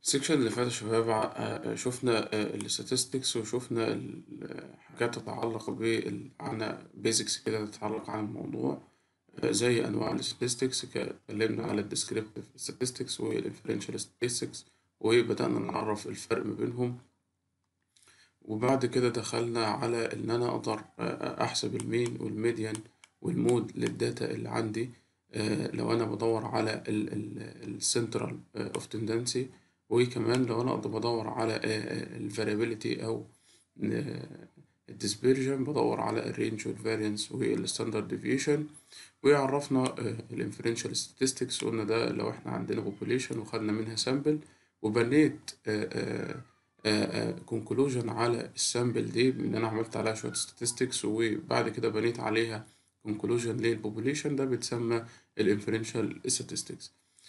السكشن اللي فات يا شباب ع- شفنا الستاتستكس وشفنا ال- حاجات تتعلق بال عن بيزكس كده تتعلق عن الموضوع آه، زي أنواع الستاتستكس اتكلمنا على الديسكريبتيف statistics والانفرنشال statistics وبدأنا نعرف الفرق ما بينهم وبعد كده دخلنا على إن أنا أقدر آه، أحسب المين والميديان والمود للداتا اللي عندي آه، لو أنا بدور على السنترال اوف تندنسي وكمان لو أنا أقدر بدور على الفاريابيليتي أو الديسبيرجن بدور على الرينج والفاريانس والستاندرد ديفيشن وعرفنا الانفرنشال statistics قلنا ده لو احنا عندنا population وخدنا منها سامبل وبنيت كونكلوجن على السامبل دي ان انا عملت عليها شويه statistics وبعد كده بنيت عليها كونكلوجن للبوبوليشن ده بيتسمى الانفرنشال statistics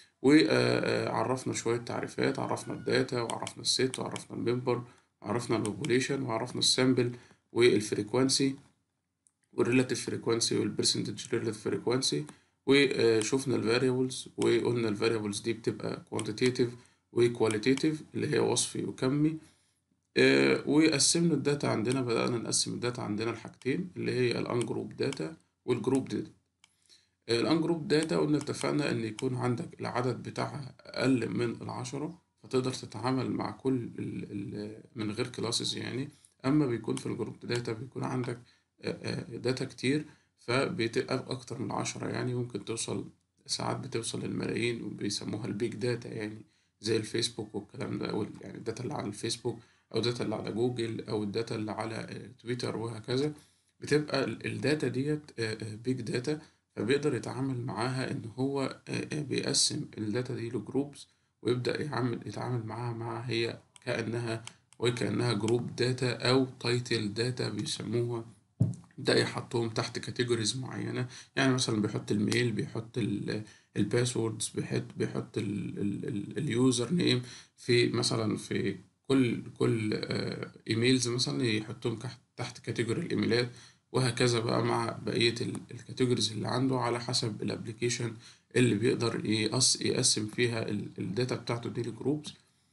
وعرفنا شوية تعريفات عرفنا الداتا وعرفنا الست وعرفنا الممبر وعرفنا البوبوليشن وعرفنا السامبل والفريكوانسي والريلاتيف فريكوانسي والبرسنتج ريلاتيف فريكوانسي وشفنا الفاريبلز وقلنا الفاريبلز دي بتبقى كوانتيتيف وكواليتيتيف اللي هي وصفي وكمي آه، وقسمنا الداتا عندنا بدأنا نقسم الداتا عندنا لحاجتين اللي هي الانجروب داتا والجروب داتا الانجروب داتا قلنا اتفقنا ان يكون عندك العدد بتاعها اقل من العشرة فتقدر تتعامل مع كل ال ال من غير كلاسز يعني اما بيكون في الجروب داتا بيكون عندك داتا كتير فبتبقى اكتر من عشرة يعني ممكن توصل ساعات بتوصل للملايين وبيسموها البيج داتا يعني زي الفيسبوك والكلام ده وال- يعني الداتا اللي على الفيسبوك او الداتا اللي على جوجل او الداتا اللي على آه، تويتر وهكذا بتبقى ال- الداتا ديت بيج داتا فبيقدر يتعامل معاها ان هو آه، آه، بيقسم الداتا دي لجروبز ويبدأ يعمل يتعامل معاها مع هي كأنها وكأنها جروب داتا او تايتل داتا بيسموها يبدأ يحطهم تحت كاتيجوريز معينة يعني مثلا بيحط الميل بيحط الباسوردز بيحط بيحط اليوزر نيم في مثلا في كل كل ايميلز مثلا يحطهم تحت تحت كاتيجوري الايميلات وهكذا بقى مع بقية الكاتيجوريز اللي عنده على حسب الابليكيشن اللي بيقدر يقص يقسم فيها الداتا بتاعته دي لجروبز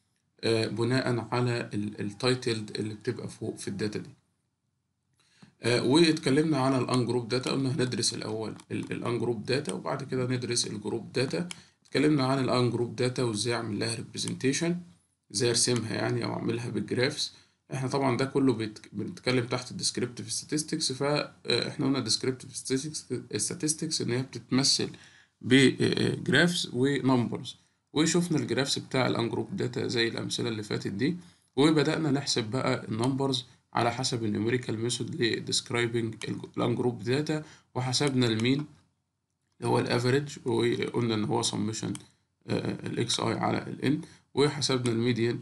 بناء على التايتل اللي بتبقى فوق في الداتا دي آه، واتكلمنا عن الانجروب داتا قلنا هندرس الاول الانجروب داتا وبعد كده ندرس الجروب داتا اتكلمنا عن الانجروب داتا وازاي اعمل لها ريبريزنتيشن ازاي ارسمها يعني او اعملها بالجرافس احنا طبعا ده كله بيت- بنتكلم تحت الديسكريبتيف statistics فاحنا قلنا descriptive statistics ان هي بتتمثل بجرافس ونمبرز وشفنا الجرافس بتاع الانجروب داتا زي الامثله اللي فاتت دي وبدانا نحسب بقى النمبرز على حسب النيوميريكال ميثود ل describing الانجروب داتا وحسبنا المين اللي هو الافريج وقلنا ان هو سمشن الاكس اي على الان وحسبنا الميديان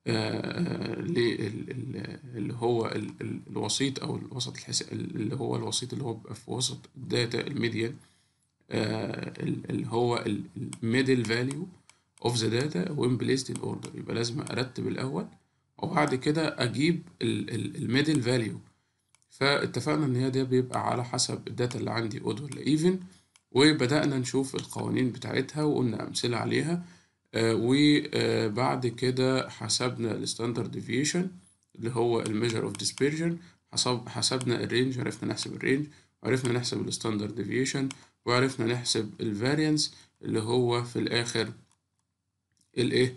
اللي هو ال- ال- الوسيط او الوسط الحس... اللي هو الوسيط اللي هو بيبقى في وسط الداتا الميديان اللي هو الميدل فاليو اوف ذا داتا وين بليسد ان اوردر يبقى لازم ارتب الاول وبعد كده اجيب الميدل فاليو فاتفقنا ان هي ده بيبقى على حسب الداتا اللي عندي اود ولا ايفن وبدأنا نشوف القوانين بتاعتها وقلنا أمثلة عليها آه، وبعد كده حسبنا الستاندرد ديفيشن اللي هو الميجر اوف ديسبيرجن حسب حسبنا الرينج عرفنا نحسب الرينج وعرفنا نحسب الستاندرد ديفيشن وعرفنا نحسب الفاريانس اللي هو في الآخر الايه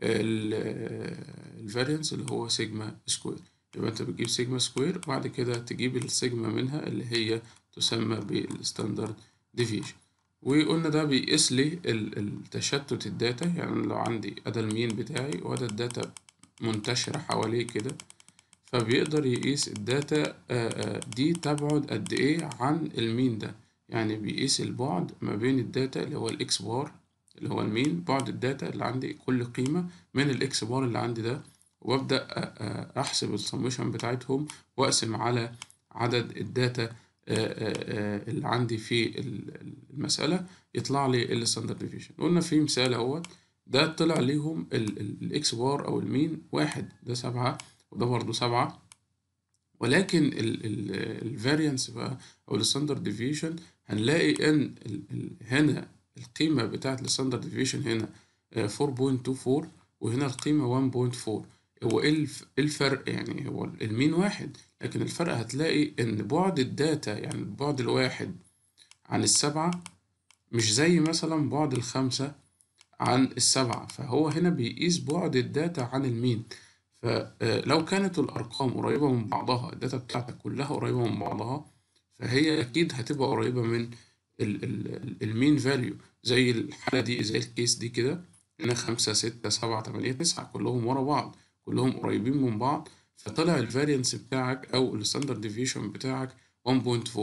الفاريانس اللي هو سيجما سكوير يبقى انت بتجيب سيجما سكوير وبعد كده تجيب السيجما منها اللي هي تسمى بالستاندرد ديفيشن وقلنا ده بيقيس لي ال- التشتت الداتا يعني أنا لو عندي أدا المين بتاعي وأدا الداتا منتشرة حواليه كده فبيقدر يقيس الداتا آه، آه، دي تبعد قد ايه عن المين ده يعني بيقيس البعد ما بين الداتا اللي هو الاكس بار اللي هو المين بعد الداتا اللي عندي كل قيمة من الاكس بار اللي عندي ده وابدأ آه، آه، احسب السمشن بتاعتهم واقسم على عدد الداتا آه، آه، آه، اللي عندي في ال- المسألة يطلع لي الستاندرد ديفيشن قلنا في مثال اهوت ده طلع ليهم الاكس بار او المين واحد ده سبعة وده برضه سبعة ولكن الفاريانس بقى او الستاندرد ديفيشن هنلاقي ان ال- ال- هنا القيمة بتاعت الستاندرد ديفيشن هنا آه، 4.24 وهنا القيمة 1.4 هو ايه الف- إيه الفرق يعني هو المين واحد لكن الفرق هتلاقي ان بعد الداتا يعني البعد الواحد عن السبعة مش زي مثلا بعد الخمسة عن السبعة فهو هنا بيقيس بعد الداتا عن المين فلو كانت الأرقام قريبة من بعضها الداتا بتاعتك كلها قريبة من بعضها فهي أكيد هتبقى قريبة من المين فاليو زي الحالة دي زي الكيس دي كده هنا خمسة ستة سبعة تمانية تسعة كلهم ورا بعض كلهم قريبين من بعض فطلع الفارينس بتاعك أو الستاندرد ديفيشن بتاعك 1.4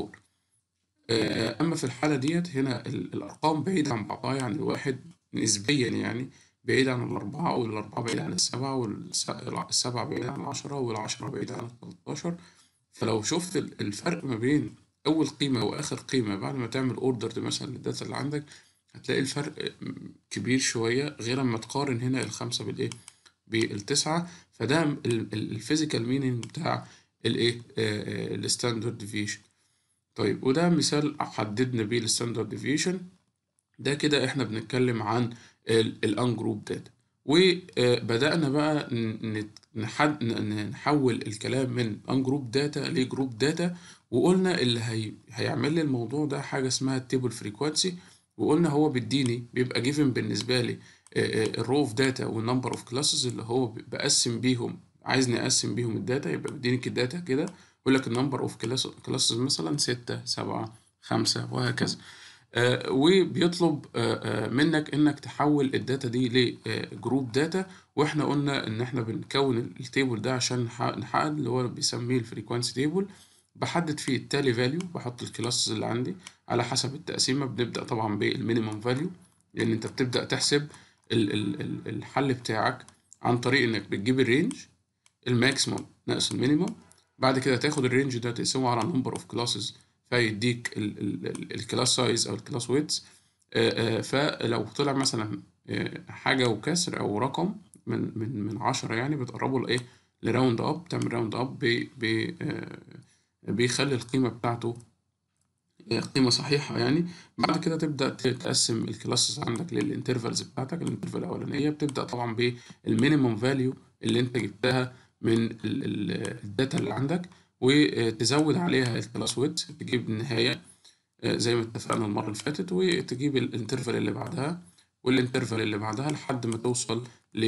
آه، أما في الحالة ديت هنا ال- الأرقام بعيدة عن بعضها يعني الواحد نسبيا يعني بعيد عن الأربعة والأربعة بعيد عن السبعة والسبعة بعيد عن العشرة والعشرة بعيد عن التلاتاشر فلو شفت ال- الفرق ما بين أول قيمة وآخر قيمة بعد ما تعمل أوردر مثلا للداتا اللي عندك هتلاقي الفرق كبير شوية غير أما تقارن هنا الخمسة بالإيه بالتسعة فده الفيزيكال مينينج بتاع الإيه الستاندرد ديفيشن طيب وده مثال حددنا بيه الستاندرد ديفيشن ده كده احنا بنتكلم عن الان جروب داتا وبدأنا بقى ن- نت- نحد ن- نحول الكلام من ان جروب داتا لجروب داتا وقلنا اللي هي هيعمل لي الموضوع ده حاجة اسمها التيبل فريكوانسي وقلنا هو بيديني بيبقى جيفن بالنسبة لي الرو اوف داتا والنمبر اوف كلاسز اللي هو بقسم بيهم عايزني اقسم بيهم الداتا يبقى بيديني الداتا كده يقول لك النمبر اوف كلاسز مثلا ستة سبعة خمسة وهكذا آه، وبيطلب آه، آه، منك انك تحول الداتا دي لجروب داتا واحنا قلنا ان احنا بنكون التيبل ده عشان نحقق نحقق اللي هو بيسميه الفريكوانسي تيبل بحدد فيه التالي فاليو بحط الكلاسز اللي عندي على حسب التقسيمة بنبدأ طبعا بالمينيمم فاليو لان انت بتبدأ تحسب ال- ال- ال- الحل بتاعك عن طريق انك بتجيب الرينج الماكسيموم ناقص المينيمم بعد كده تاخد الرينج ده تقسمه على نمبر اوف كلاسز فيديك الكلاس سايز او الكلاس ويتس فلو طلع مثلا آه، حاجة وكسر او رقم من من من عشرة يعني بتقربه لايه لراوند اب تعمل راوند اب بي بي آه، بيخلي القيمة بتاعته قيمة صحيحة يعني بعد كده تبدأ تقسم الكلاسز عندك للانترفالز بتاعتك الانترفال الأولانية بتبدأ طبعا بالمينيمم فاليو اللي انت جبتها من ال- ال- الداتا اللي عندك وتزود عليها الكلاس ويت تجيب النهاية آه، زي ما اتفقنا المرة اللي فاتت وتجيب الانترفال اللي بعدها والانترفال اللي بعدها لحد ما توصل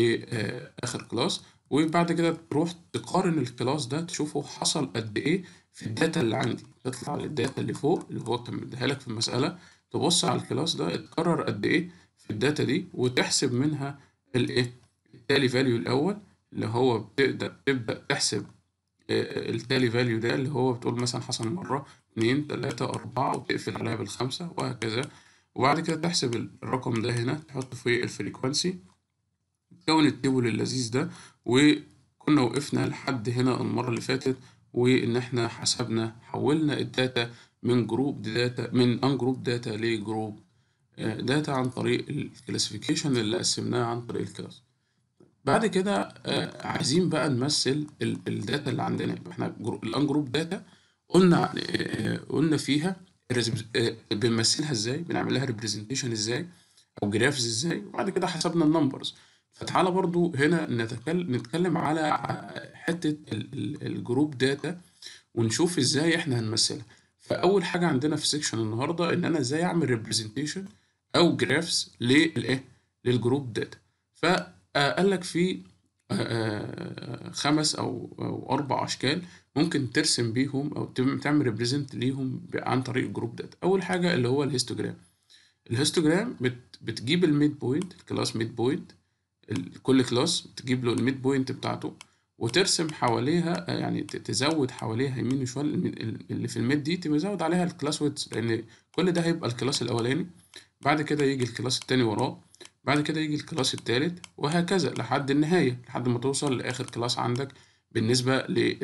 لآخر كلاس وبعد كده تروح تقارن الكلاس ده تشوفه حصل قد ايه في الداتا اللي عندي تطلع للداتا اللي فوق اللي هو كان مديها لك في المسألة تبص على الكلاس ده اتكرر قد ايه في الداتا دي وتحسب منها الايه التالي فاليو الأول اللي هو بتبدأ تبدأ تحسب آه، التالي فاليو ده اللي هو بتقول مثلا حصل مرة اتنين تلاتة أربعة وتقفل عليها بالخمسة وهكذا وبعد كده تحسب الرقم ده هنا تحطه في الفريكوانسي تكون التيبل اللذيذ ده وكنا وقفنا لحد هنا المرة اللي فاتت وإن إحنا حسبنا حولنا الداتا من جروب داتا من ان جروب داتا لجروب داتا عن طريق الكلاسيفيكيشن اللي قسمناه عن طريق الكلاس بعد كده آه، عايزين بقى نمثل ال- الداتا اللي عندنا يبقى احنا الان جروب داتا قلنا آه، قلنا فيها الريز- آه، بنمثلها ازاي بنعمل لها ريبريزنتيشن ازاي او جرافز ازاي وبعد كده حسبنا النمبرز فتعالى برضو هنا نتكلم نتكلم على ع- حتة ال- ال- الجروب داتا ونشوف ازاي احنا هنمثلها فاول حاجة عندنا في سيكشن النهاردة ان انا ازاي اعمل ريبريزنتيشن او جرافز للايه للجروب داتا فقال لك في آه، آه، خمس او او اربع اشكال ممكن ترسم بيهم او تعم- تعمل ريبريزنت ليهم ب- عن طريق الجروب داتا اول حاجة اللي هو الهيستوجرام الهيستوجرام بت بتجيب الميد بوينت الكلاس ميد بوينت ال- كل كلاس بتجيب له الميد بوينت بتاعته وترسم حواليها آه، يعني ت- تزود حواليها يمين وشمال الم- ال- اللي في الميد دي تزود عليها الكلاس ويتس لان كل ده هيبقى الكلاس الاولاني بعد كده يجي الكلاس التاني وراه بعد كده يجي الكلاس التالت وهكذا لحد النهاية لحد ما توصل لآخر كلاس عندك بالنسبة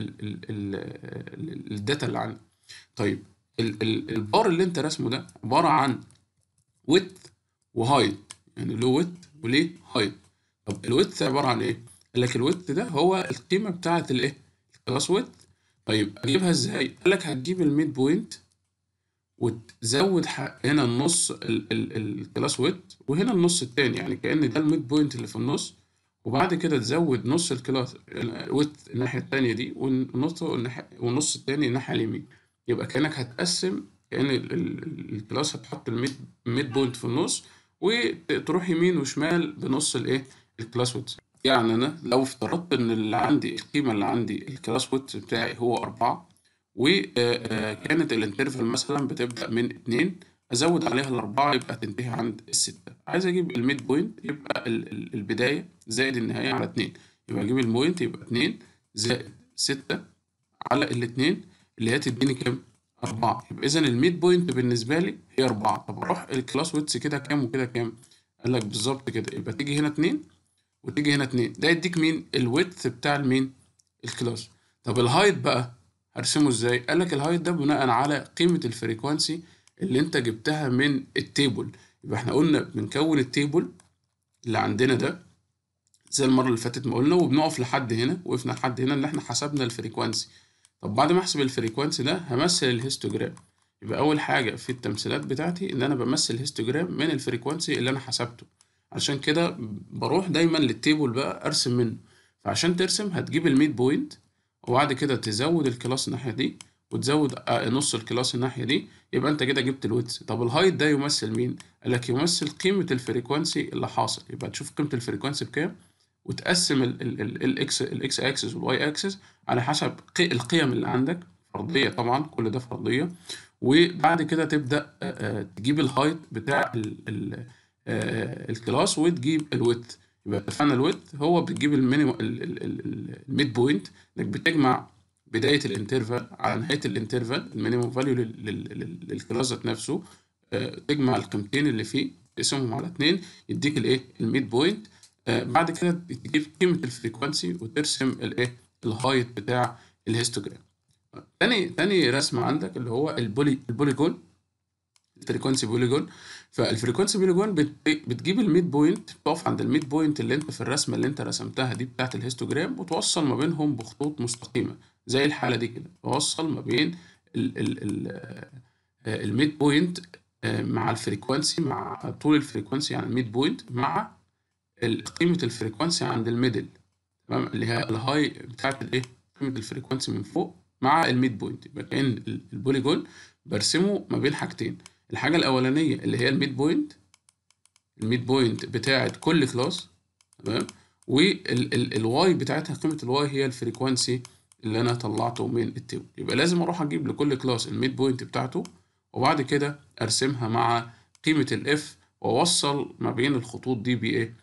للداتا اللي عندك طيب ال- ال- البار اللي انت رسمه ده عبارة عن width وهايت يعني له width وليه هايت طب الويدث عبارة عن ايه؟ قال لك الويدث ده هو القيمة بتاعة الايه؟ الكلاس ويدث طيب اجيبها ازاي؟ قال لك هتجيب الميد بوينت وتزود ح- هنا النص ال- ال- الكلاس ويدث وهنا النص التاني يعني كأن ده الميد بوينت اللي في النص وبعد كده تزود نص الكلاس الويت الناحية التانية دي والنص الناحية والنص التاني الناحية اليمين يبقى كأنك هتقسم كأن ال- ال- الكلاس هتحط الميد ميد بوينت في النص وتروح يمين وشمال بنص الايه الكلاس ويت يعني انا لو افترضت ان اللي عندي القيمة اللي عندي الكلاس ويت بتاعي هو أربعة وكانت الانترفال مثلا بتبدأ من اتنين ازود عليها الاربعة يبقى تنتهي عند الستة عايز اجيب الميد بوينت يبقى ال- ال- البداية زائد النهاية على اتنين يبقى اجيب البوينت يبقى اتنين زائد ستة على الاتنين اللي هي تديني كام؟ أربعة يبقى إذا الميد بوينت بالنسبة لي هي أربعة طب أروح الكلاس ويتس كده كام وكده كام؟ قال لك بالظبط كده يبقى تيجي هنا اتنين وتيجي هنا اتنين ده يديك مين؟ الويدث بتاع المين؟ الكلاس طب الهايت بقى هرسمه ازاي؟ قال لك الهايت ده بناء على قيمة الفريكوانسي اللي انت جبتها من التيبل يبقى احنا قلنا بنكون التيبل اللي عندنا ده زي المرة اللي فاتت ما قلنا وبنقف لحد هنا وقفنا لحد هنا ان احنا حسبنا الفريكوانسي طب بعد ما احسب الفريكوانسي ده همثل الهيستوجرام يبقى اول حاجة في التمثيلات بتاعتي ان انا بمثل هيستوجرام من الفريكوانسي اللي انا حسبته عشان كده بروح دايما للتيبل بقى ارسم منه فعشان ترسم هتجيب الميد بوينت وبعد كده تزود الكلاس الناحية دي وتزود آه، نص الكلاس الناحية دي يبقى انت كده جبت الويدث طب الهايت ده يمثل مين؟ قال لك يمثل قيمة الفريكوانسي اللي حاصل يبقى تشوف قيمة الفريكوانسي بكام وتقسم الاكس الاكس اكسس والواي اكسس على حسب قي- القيم اللي عندك فرضية طبعا كل ده فرضية وبعد كده تبدأ آه، آه، تجيب الهايت بتاع ال- ال- آه، الكلاس وتجيب الويت يبقى اتفقنا الويت هو بتجيب المينيمم الميد بوينت انك بتجمع بداية الانترفال على نهاية الانترفال المينيمم فاليو للكلاس ذات نفسه آه، تجمع القيمتين اللي فيه تقسمهم على اتنين يديك الايه الميد بوينت آه، بعد كده تجيب قيمة الفريكوانسي وترسم الايه الهايت بتاع الهيستوجرام تاني تاني رسمة عندك اللي هو البولي البوليجون الفريكوانسي بوليجون فالفريكوانسي بوليجون بت... بتجيب الميد بوينت تقف عند الميد بوينت اللي انت في الرسمه اللي انت رسمتها دي بتاعت الهيستوجرام وتوصل ما بينهم بخطوط مستقيمه زي الحاله دي كده توصل ما بين ال... ال... ال... آه، الميد بوينت آه، مع الفريكوانسي مع طول الفريكوانسي يعني الميد بوينت مع ال- قيمه الفريكوانسي عند الميدل تمام اللي هي الهاي بتاعت الايه قيمه الفريكوانسي من فوق مع الميد بوينت يبقى كأن ال- البوليجون برسمه ما بين حاجتين الحاجه الاولانيه اللي هي الميد بوينت الميد بوينت بتاعت كل كلاس تمام والواي بتاعتها قيمه الواي هي الفريكوانسي اللي انا طلعته من التيبل يبقى لازم اروح اجيب لكل كلاس الميد بوينت بتاعته وبعد كده ارسمها مع قيمه الاف واوصل ما بين الخطوط دي بايه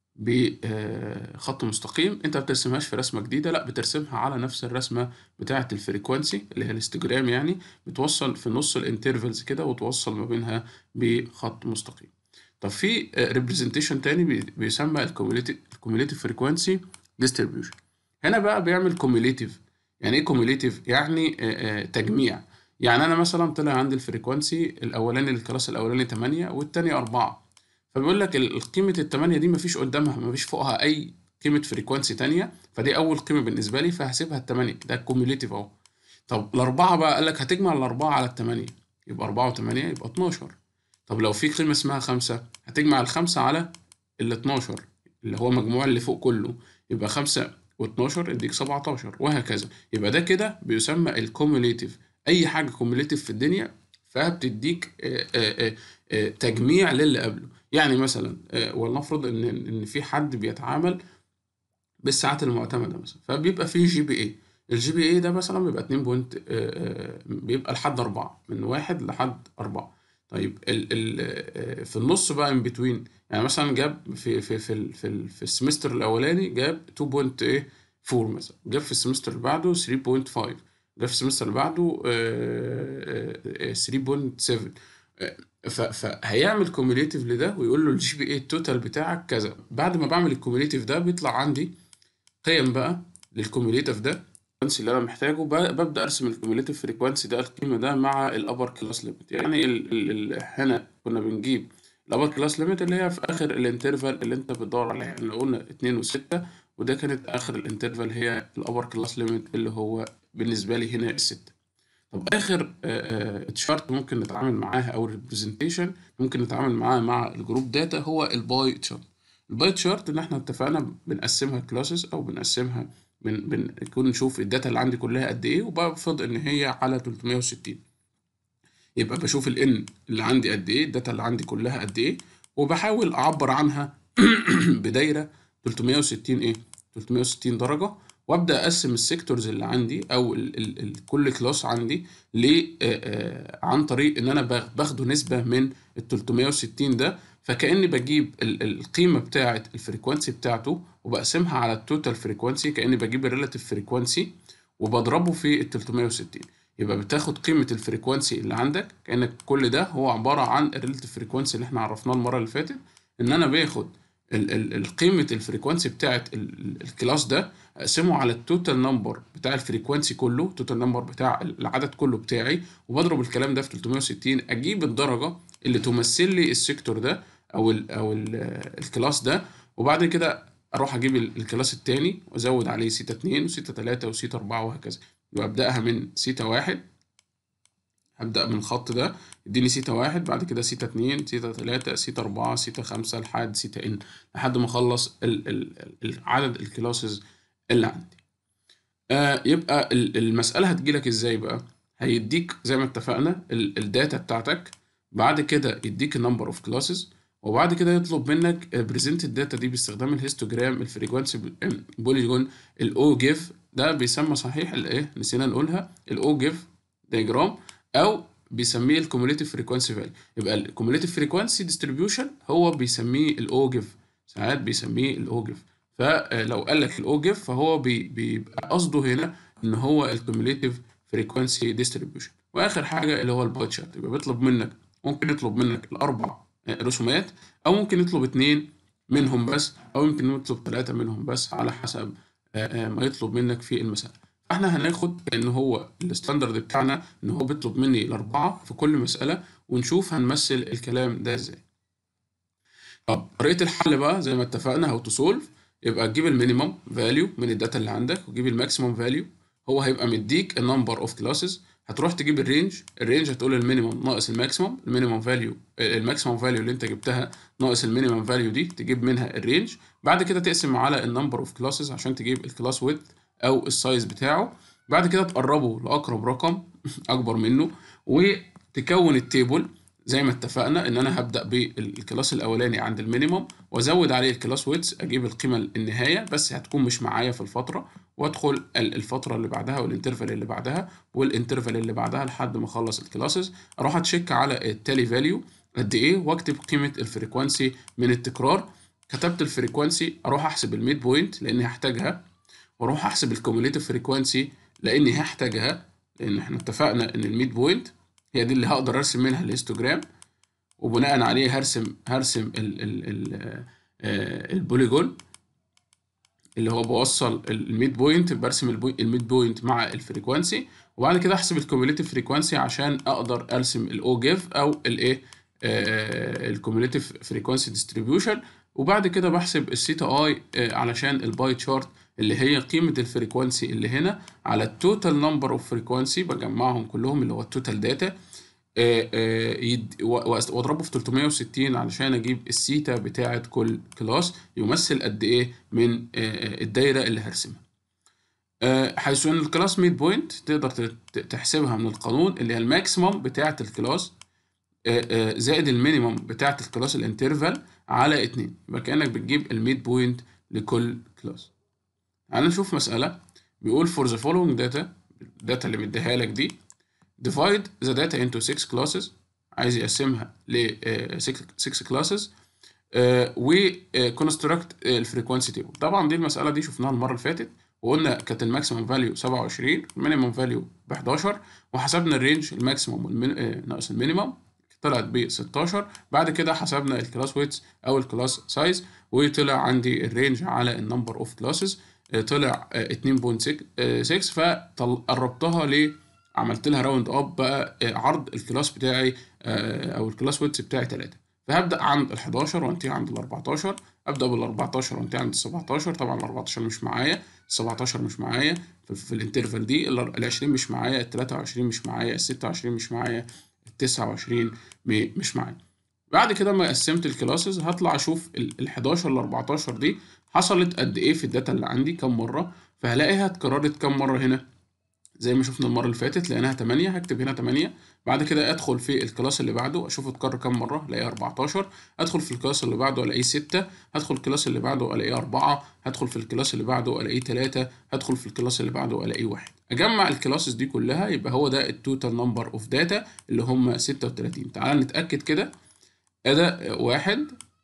بخط مستقيم انت ما بترسمهاش في رسمه جديده لا بترسمها على نفس الرسمه بتاعه الفريكوانسي اللي هي الاستجرام يعني بتوصل في نص الانترفلز كده وتوصل ما بينها بخط مستقيم طب في ريبريزنتيشن تاني بي- بيسمى الكوميوليتيف فريكوانسي ديستريبيوشن هنا بقى بيعمل كوميوليتيف يعني ايه كوميوليتيف يعني آه، آه، تجميع يعني انا مثلا طلع عندي الفريكوانسي الاولاني للكلاس الاولاني 8 والتاني 4 فبيقول لك ال- قيمة التمانية دي مفيش قدامها مفيش فوقها أي قيمة فريكوانسي تانية فدي أول قيمة بالنسبة لي فهسيبها التمانية ده كوميوليتيف أهو طب الأربعة بقى قال لك هتجمع الأربعة على التمانية يبقى أربعة وتمانية يبقى اتناشر طب لو في قيمة اسمها خمسة هتجمع الخمسة على ال 12 اللي هو مجموع اللي فوق كله يبقى خمسة و12 يديك 17 وهكذا يبقى ده كده بيسمى الكوميوليتيف أي حاجة كوميوليتيف في الدنيا فبتديك آه، آه، آه، آه، تجميع للي قبله يعني مثلا آه، ولنفرض ان ان في حد بيتعامل بالساعات المعتمده مثلا فبيبقى فيه جي بي اي الجي بي اي ده مثلا بيبقى 2 بوينت آه، آه، بيبقى لحد 4 من واحد لحد 4 طيب ال ال آه، في النص بقى ان بتوين يعني مثلا جاب في في في ال- في, ال- في السمستر الاولاني جاب 2.4 مثلا جاب في السمستر اللي بعده 3.5 جاب في السمستر اللي بعده آه، آه، آه، 3.7 آه، ف- فهيعمل كوميوليتيف لده ويقول له الجي بي اي التوتال بتاعك كذا بعد ما بعمل الكوميوليتيف ده بيطلع عندي قيم بقى للكوميوليتيف ده الفريكوانسي اللي انا محتاجه ب- ببدا ارسم الكوميوليتيف فريكوانسي ده القيمه ده مع الابر كلاس ليميت يعني ال ال ال هنا كنا بنجيب الابر كلاس ليميت اللي هي في اخر الانترفال اللي انت بتدور عليها يعني لو قلنا 2 و6 وده كانت اخر الانترفال هي الابر كلاس ليميت اللي هو بالنسبه لي هنا الستة طب اخر تشارت ممكن نتعامل معاها او ريبريزنتيشن ممكن نتعامل معاها مع الجروب داتا هو الباي تشارت الباي تشارت اللي احنا اتفقنا بنقسمها كلاسز او بنقسمها بن بنكون نشوف الداتا اللي عندي كلها قد ايه وبفرض ان هي على 360 يبقى بشوف الان اللي عندي قد ايه الداتا اللي عندي كلها قد ايه وبحاول اعبر عنها بدايره 360 ايه 360 درجه وابدا اقسم السيكتورز اللي عندي او ال ال ال كل كلاس عندي ل عن طريق ان انا باخده نسبه من ال 360 ده فكاني بجيب القيمه بتاعه الفريكوانسي بتاعته وبقسمها على التوتال فريكوانسي كاني بجيب الريلاتيف فريكوانسي وبضربه في ال 360 يبقى بتاخد قيمه الفريكوانسي اللي عندك كانك كل ده هو عباره عن الريلاتيف فريكوانسي اللي احنا عرفناه المره اللي فاتت ان انا باخد القيمه الفريكوانسي بتاعه الكلاس ده اقسمه على التوتال نمبر بتاع الفريكوانسي كله التوتال نمبر بتاع العدد كله بتاعي وبضرب الكلام ده في 360 اجيب الدرجه اللي تمثل لي السيكتور ده او ال او ال الكلاس ده وبعد كده اروح اجيب الكلاس التاني وازود عليه سيتا 2 وسيتا 3 وسيتا 4 وهكذا يبقى ابداها من سيتا 1 هبدأ من الخط ده يديني سيتا واحد بعد كده سيتا اتنين سيتا تلاتة سيتا أربعة سيتا خمسة لحد سيتا إن لحد ما أخلص ال ال عدد الكلاسز اللي عندي آه يبقى المسألة هتجيلك إزاي بقى هيديك زي ما اتفقنا الداتا بتاعتك بعد كده يديك النمبر اوف كلاسز وبعد كده يطلب منك بريزنت الداتا دي باستخدام الهيستوجرام الفريكوانسي بوليجون الاو جيف ده بيسمى صحيح الايه نسينا نقولها الاو جيف دياجرام او بيسميه الكوموليتيف فريكوانسي فاليو يبقى الكوموليتيف فريكوانسي ديستريبيوشن هو بيسميه الاو جيف ساعات بيسميه الاو جيف فلو قال لك الاو جيف فهو بي بيبقى قصده هنا ان هو الكوموليتيف فريكوانسي ديستريبيوشن واخر حاجه اللي هو الباي تشارت يبقى بيطلب منك ممكن يطلب منك الاربع رسومات او ممكن يطلب اتنين منهم بس او يمكن يطلب ثلاثه منهم بس على حسب ما يطلب منك في المساله احنا هناخد ان هو الستاندرد بتاعنا ان هو بيطلب مني الاربعه في كل مساله ونشوف هنمثل الكلام ده ازاي طب طريقه الحل بقى زي ما اتفقنا هو تو سولف يبقى تجيب المينيمم فاليو من الداتا اللي عندك وتجيب الماكسيمم فاليو هو هيبقى مديك النمبر اوف كلاسز هتروح تجيب الرينج الرينج هتقول المينيمم ناقص الماكسيمم المينيمم فاليو الماكسيمم فاليو اللي انت جبتها ناقص المينيمم فاليو دي تجيب منها الرينج بعد كده تقسم على النمبر اوف كلاسز عشان تجيب الكلاس ويدث او السايز بتاعه بعد كده تقربه لاقرب رقم اكبر منه وتكون التيبل زي ما اتفقنا ان انا هبدا بالكلاس الاولاني عند المينيمم وازود عليه الكلاس ويدز اجيب القيمه النهايه بس هتكون مش معايا في الفتره وادخل الفتره اللي بعدها والانترفال اللي بعدها والانترفال اللي بعدها لحد ما اخلص الكلاسز اروح اتشيك على التالي فاليو قد ايه واكتب قيمه الفريكوانسي من التكرار كتبت الفريكوانسي اروح احسب الميد بوينت لاني هحتاجها واروح احسب الكوميوليتيف فريكوانسي لاني هحتاجها لان احنا اتفقنا ان الميد بوينت هي دي اللي هقدر ارسم منها الهيستوجرام وبناء عليه هرسم هرسم ال ال ال البوليجون اللي هو بوصل الميد بوينت برسم الميد بوينت مع الفريكوانسي وبعد كده احسب الكوميوليتيف فريكوانسي عشان اقدر ارسم الاو جيف او الايه الكوميوليتيف فريكوانسي ديستريبيوشن وبعد كده بحسب السيتا اي علشان الباي تشارت اللي هي قيمة الفريكوانسي اللي هنا على التوتال نمبر اوف فريكوانسي بجمعهم كلهم اللي هو التوتال داتا واضربه في 360 علشان اجيب السيتا بتاعة كل كلاس يمثل قد ايه من الدايرة اللي هرسمها حيث ان الكلاس ميد بوينت تقدر تحسبها من القانون اللي هي الماكسيمم بتاعة الكلاس زائد المينيمم بتاعة الكلاس الانترفال على اتنين يبقى كأنك بتجيب الميد بوينت لكل كلاس تعال نشوف مسألة بيقول for the following data الداتا اللي مديها لك دي divide the data into 6 classes عايز يقسمها ل 6 classes و construct الفريكوانسي تيبل طبعا دي المسألة دي شفناها المرة اللي فاتت وقلنا كانت الماكسيمم فاليو 27 المينيمم فاليو ب 11 وحسبنا الرينج الماكسيمم ناقص المينيمم طلعت ب 16 بعد كده حسبنا الكلاس ويتس او الكلاس سايز وطلع عندي الرينج على النمبر اوف كلاسز طلع 2.6 فقربتها ل عملت لها راوند اب بقى عرض الكلاس بتاعي او الكلاس ويتس بتاعي 3 فهبدا عند ال 11 وانتهي عند ال 14 ابدا بال 14 وانتهي عند ال 17 طبعا ال 14 مش معايا ال 17 مش معايا في, في الانترفال دي ال 20 مش معايا ال 23 مش معايا ال 26 مش معايا ال 29 مش معايا بعد كده ما قسمت الكلاسز هطلع اشوف ال 11 ل 14 دي حصلت قد ايه في الداتا اللي عندي كم مره فهلاقيها اتكررت كم مره هنا زي ما شفنا المره اللي فاتت لقيناها 8 هكتب هنا 8 بعد كده ادخل في الكلاس اللي بعده اشوف اتكرر كم مره الاقيه 14 ادخل في الكلاس اللي بعده الاقيه 6 هدخل الكلاس اللي بعده الاقيه 4 هدخل في الكلاس اللي بعده الاقيه 3 هدخل في الكلاس اللي بعده الاقيه 1 اجمع الكلاسز دي كلها يبقى هو ده التوتال نمبر اوف داتا اللي هم 36 تعال نتاكد كده ادي 1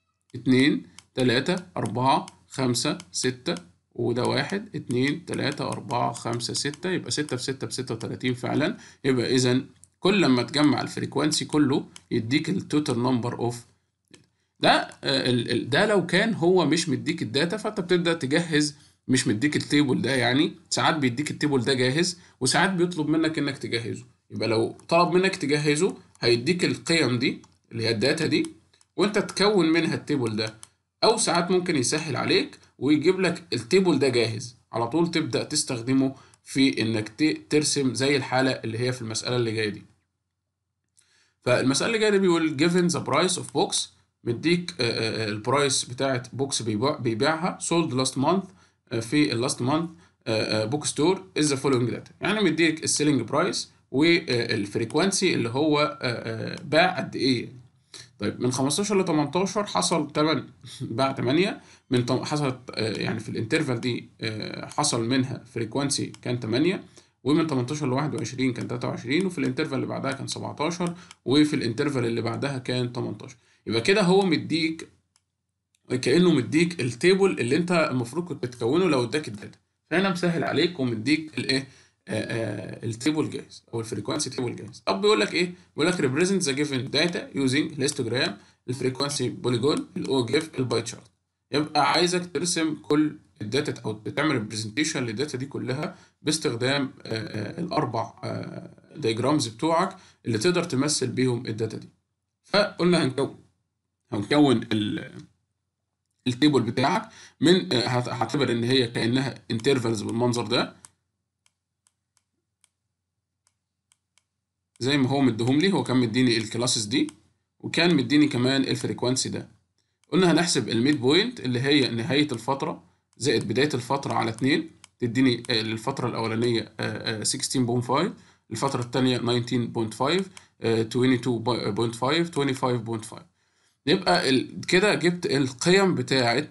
2 3 4 5 6 وده واحد اتنين تلاتة أربعة خمسة ستة يبقى ستة في ستة بستة وتلاتين فعلا يبقى إذا كل لما تجمع الفريكوانسي كله يديك التوتال نمبر اوف ده ده لو كان هو مش مديك الداتا فانت بتبدا تجهز مش مديك التيبل ده يعني ساعات بيديك التيبل ده جاهز وساعات بيطلب منك انك تجهزه يبقى لو طلب منك تجهزه هيديك القيم دي اللي هي الداتا دي وانت تكون منها التيبل ده او ساعات ممكن يسهل عليك ويجيب لك التيبل ده جاهز على طول تبدا تستخدمه في انك ترسم زي الحاله اللي هي في المساله اللي جايه دي فالمساله اللي جايه دي بيقول given the price of box مديك البرايس بتاعت بوكس بيبيعها sold last month في اللاست مانث بوك ستور از ذا فولوينج داتا يعني مديك السيلينج برايس والفريكوانسي اللي هو باع قد ايه طيب من 15 ل 18 حصل 8 باع 8 من حصلت يعني في الانترفال دي حصل منها فريكوانسي كان 8 ومن 18 ل 21 كان 23 وفي الانترفال اللي بعدها كان 17 وفي الانترفال اللي بعدها كان 18 يبقى كده هو مديك كانه مديك التيبل اللي انت المفروض كنت تكونه لو اداك الداتا فهنا مسهل عليك ومديك الايه التيبل جاهز او الفريكوانسي تيبل جاهز طب بيقول لك ايه بيقول لك represent the given data using histogram الفريكوانسي بوليجون الاو جيف الباي تشارت يبقى عايزك ترسم كل الداتا او تعمل ريبريزنتيشن للداتا دي كلها باستخدام الاربع دايجرامز بتوعك اللي تقدر تمثل بيهم الداتا دي فقلنا هنكون هنكون التيبل بتاعك من هعتبر ان هي كانها انترفالز بالمنظر ده زي ما هو مديهم لي هو كان مديني الكلاسز دي وكان مديني كمان الفريكوانسي ده قلنا هنحسب الميد بوينت اللي هي نهاية الفترة زائد بداية الفترة على 2 تديني الفترة الأولانية 16.5 الفترة الثانية 19.5 22.5 25.5 يبقى كده جبت القيم بتاعة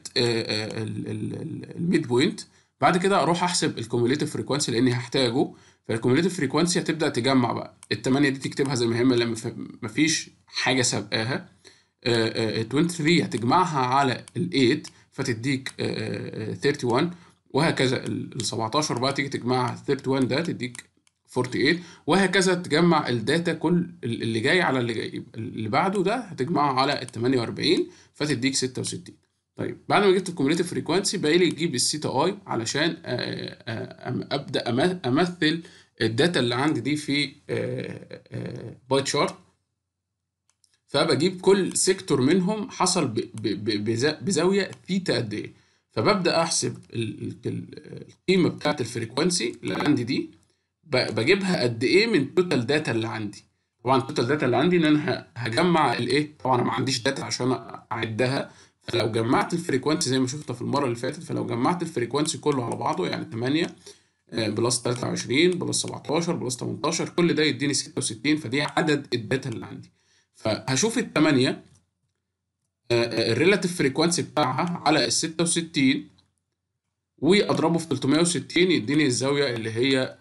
الميد بوينت بعد كده اروح احسب الكوميوليتيف فريكوانسي لاني هحتاجه فالكوميوليتيف فريكوانسي هتبدا تجمع بقى الثمانيه دي تكتبها زي ما هي لما مفيش حاجه سابقاها 23 هتجمعها على ال 8 فتديك 31 وهكذا ال 17 بقى تيجي تجمعها 31 ده تديك 48 وهكذا تجمع الداتا كل اللي جاي على اللي جاي اللي بعده ده هتجمعه على ال 48 فتديك 66 طيب بعد ما جبت الكوميوليتيف فريكوانسي باقي لي اجيب السيتا اي علشان ابدا امثل الداتا اللي عندي دي في باي تشارت فبجيب كل سيكتور منهم حصل بزاويه ثيتا قد ايه فببدا احسب القيمه بتاعت الفريكوانسي اللي عندي دي بجيبها قد ايه من التوتال داتا اللي عندي طبعا التوتال داتا اللي عندي ان انا هجمع الايه طبعا انا ما عنديش داتا عشان اعدها فلو جمعت الفريكوانسي زي ما شفنا في المره اللي فاتت فلو جمعت الفريكوانسي كله على بعضه يعني 8 بلس 23 بلس 17 بلس 18 كل ده يديني 66 فدي عدد الداتا اللي عندي فهشوف ال 8 الريلاتيف فريكوانسي بتاعها على ال 66 واضربه في 360 يديني الزاويه اللي هي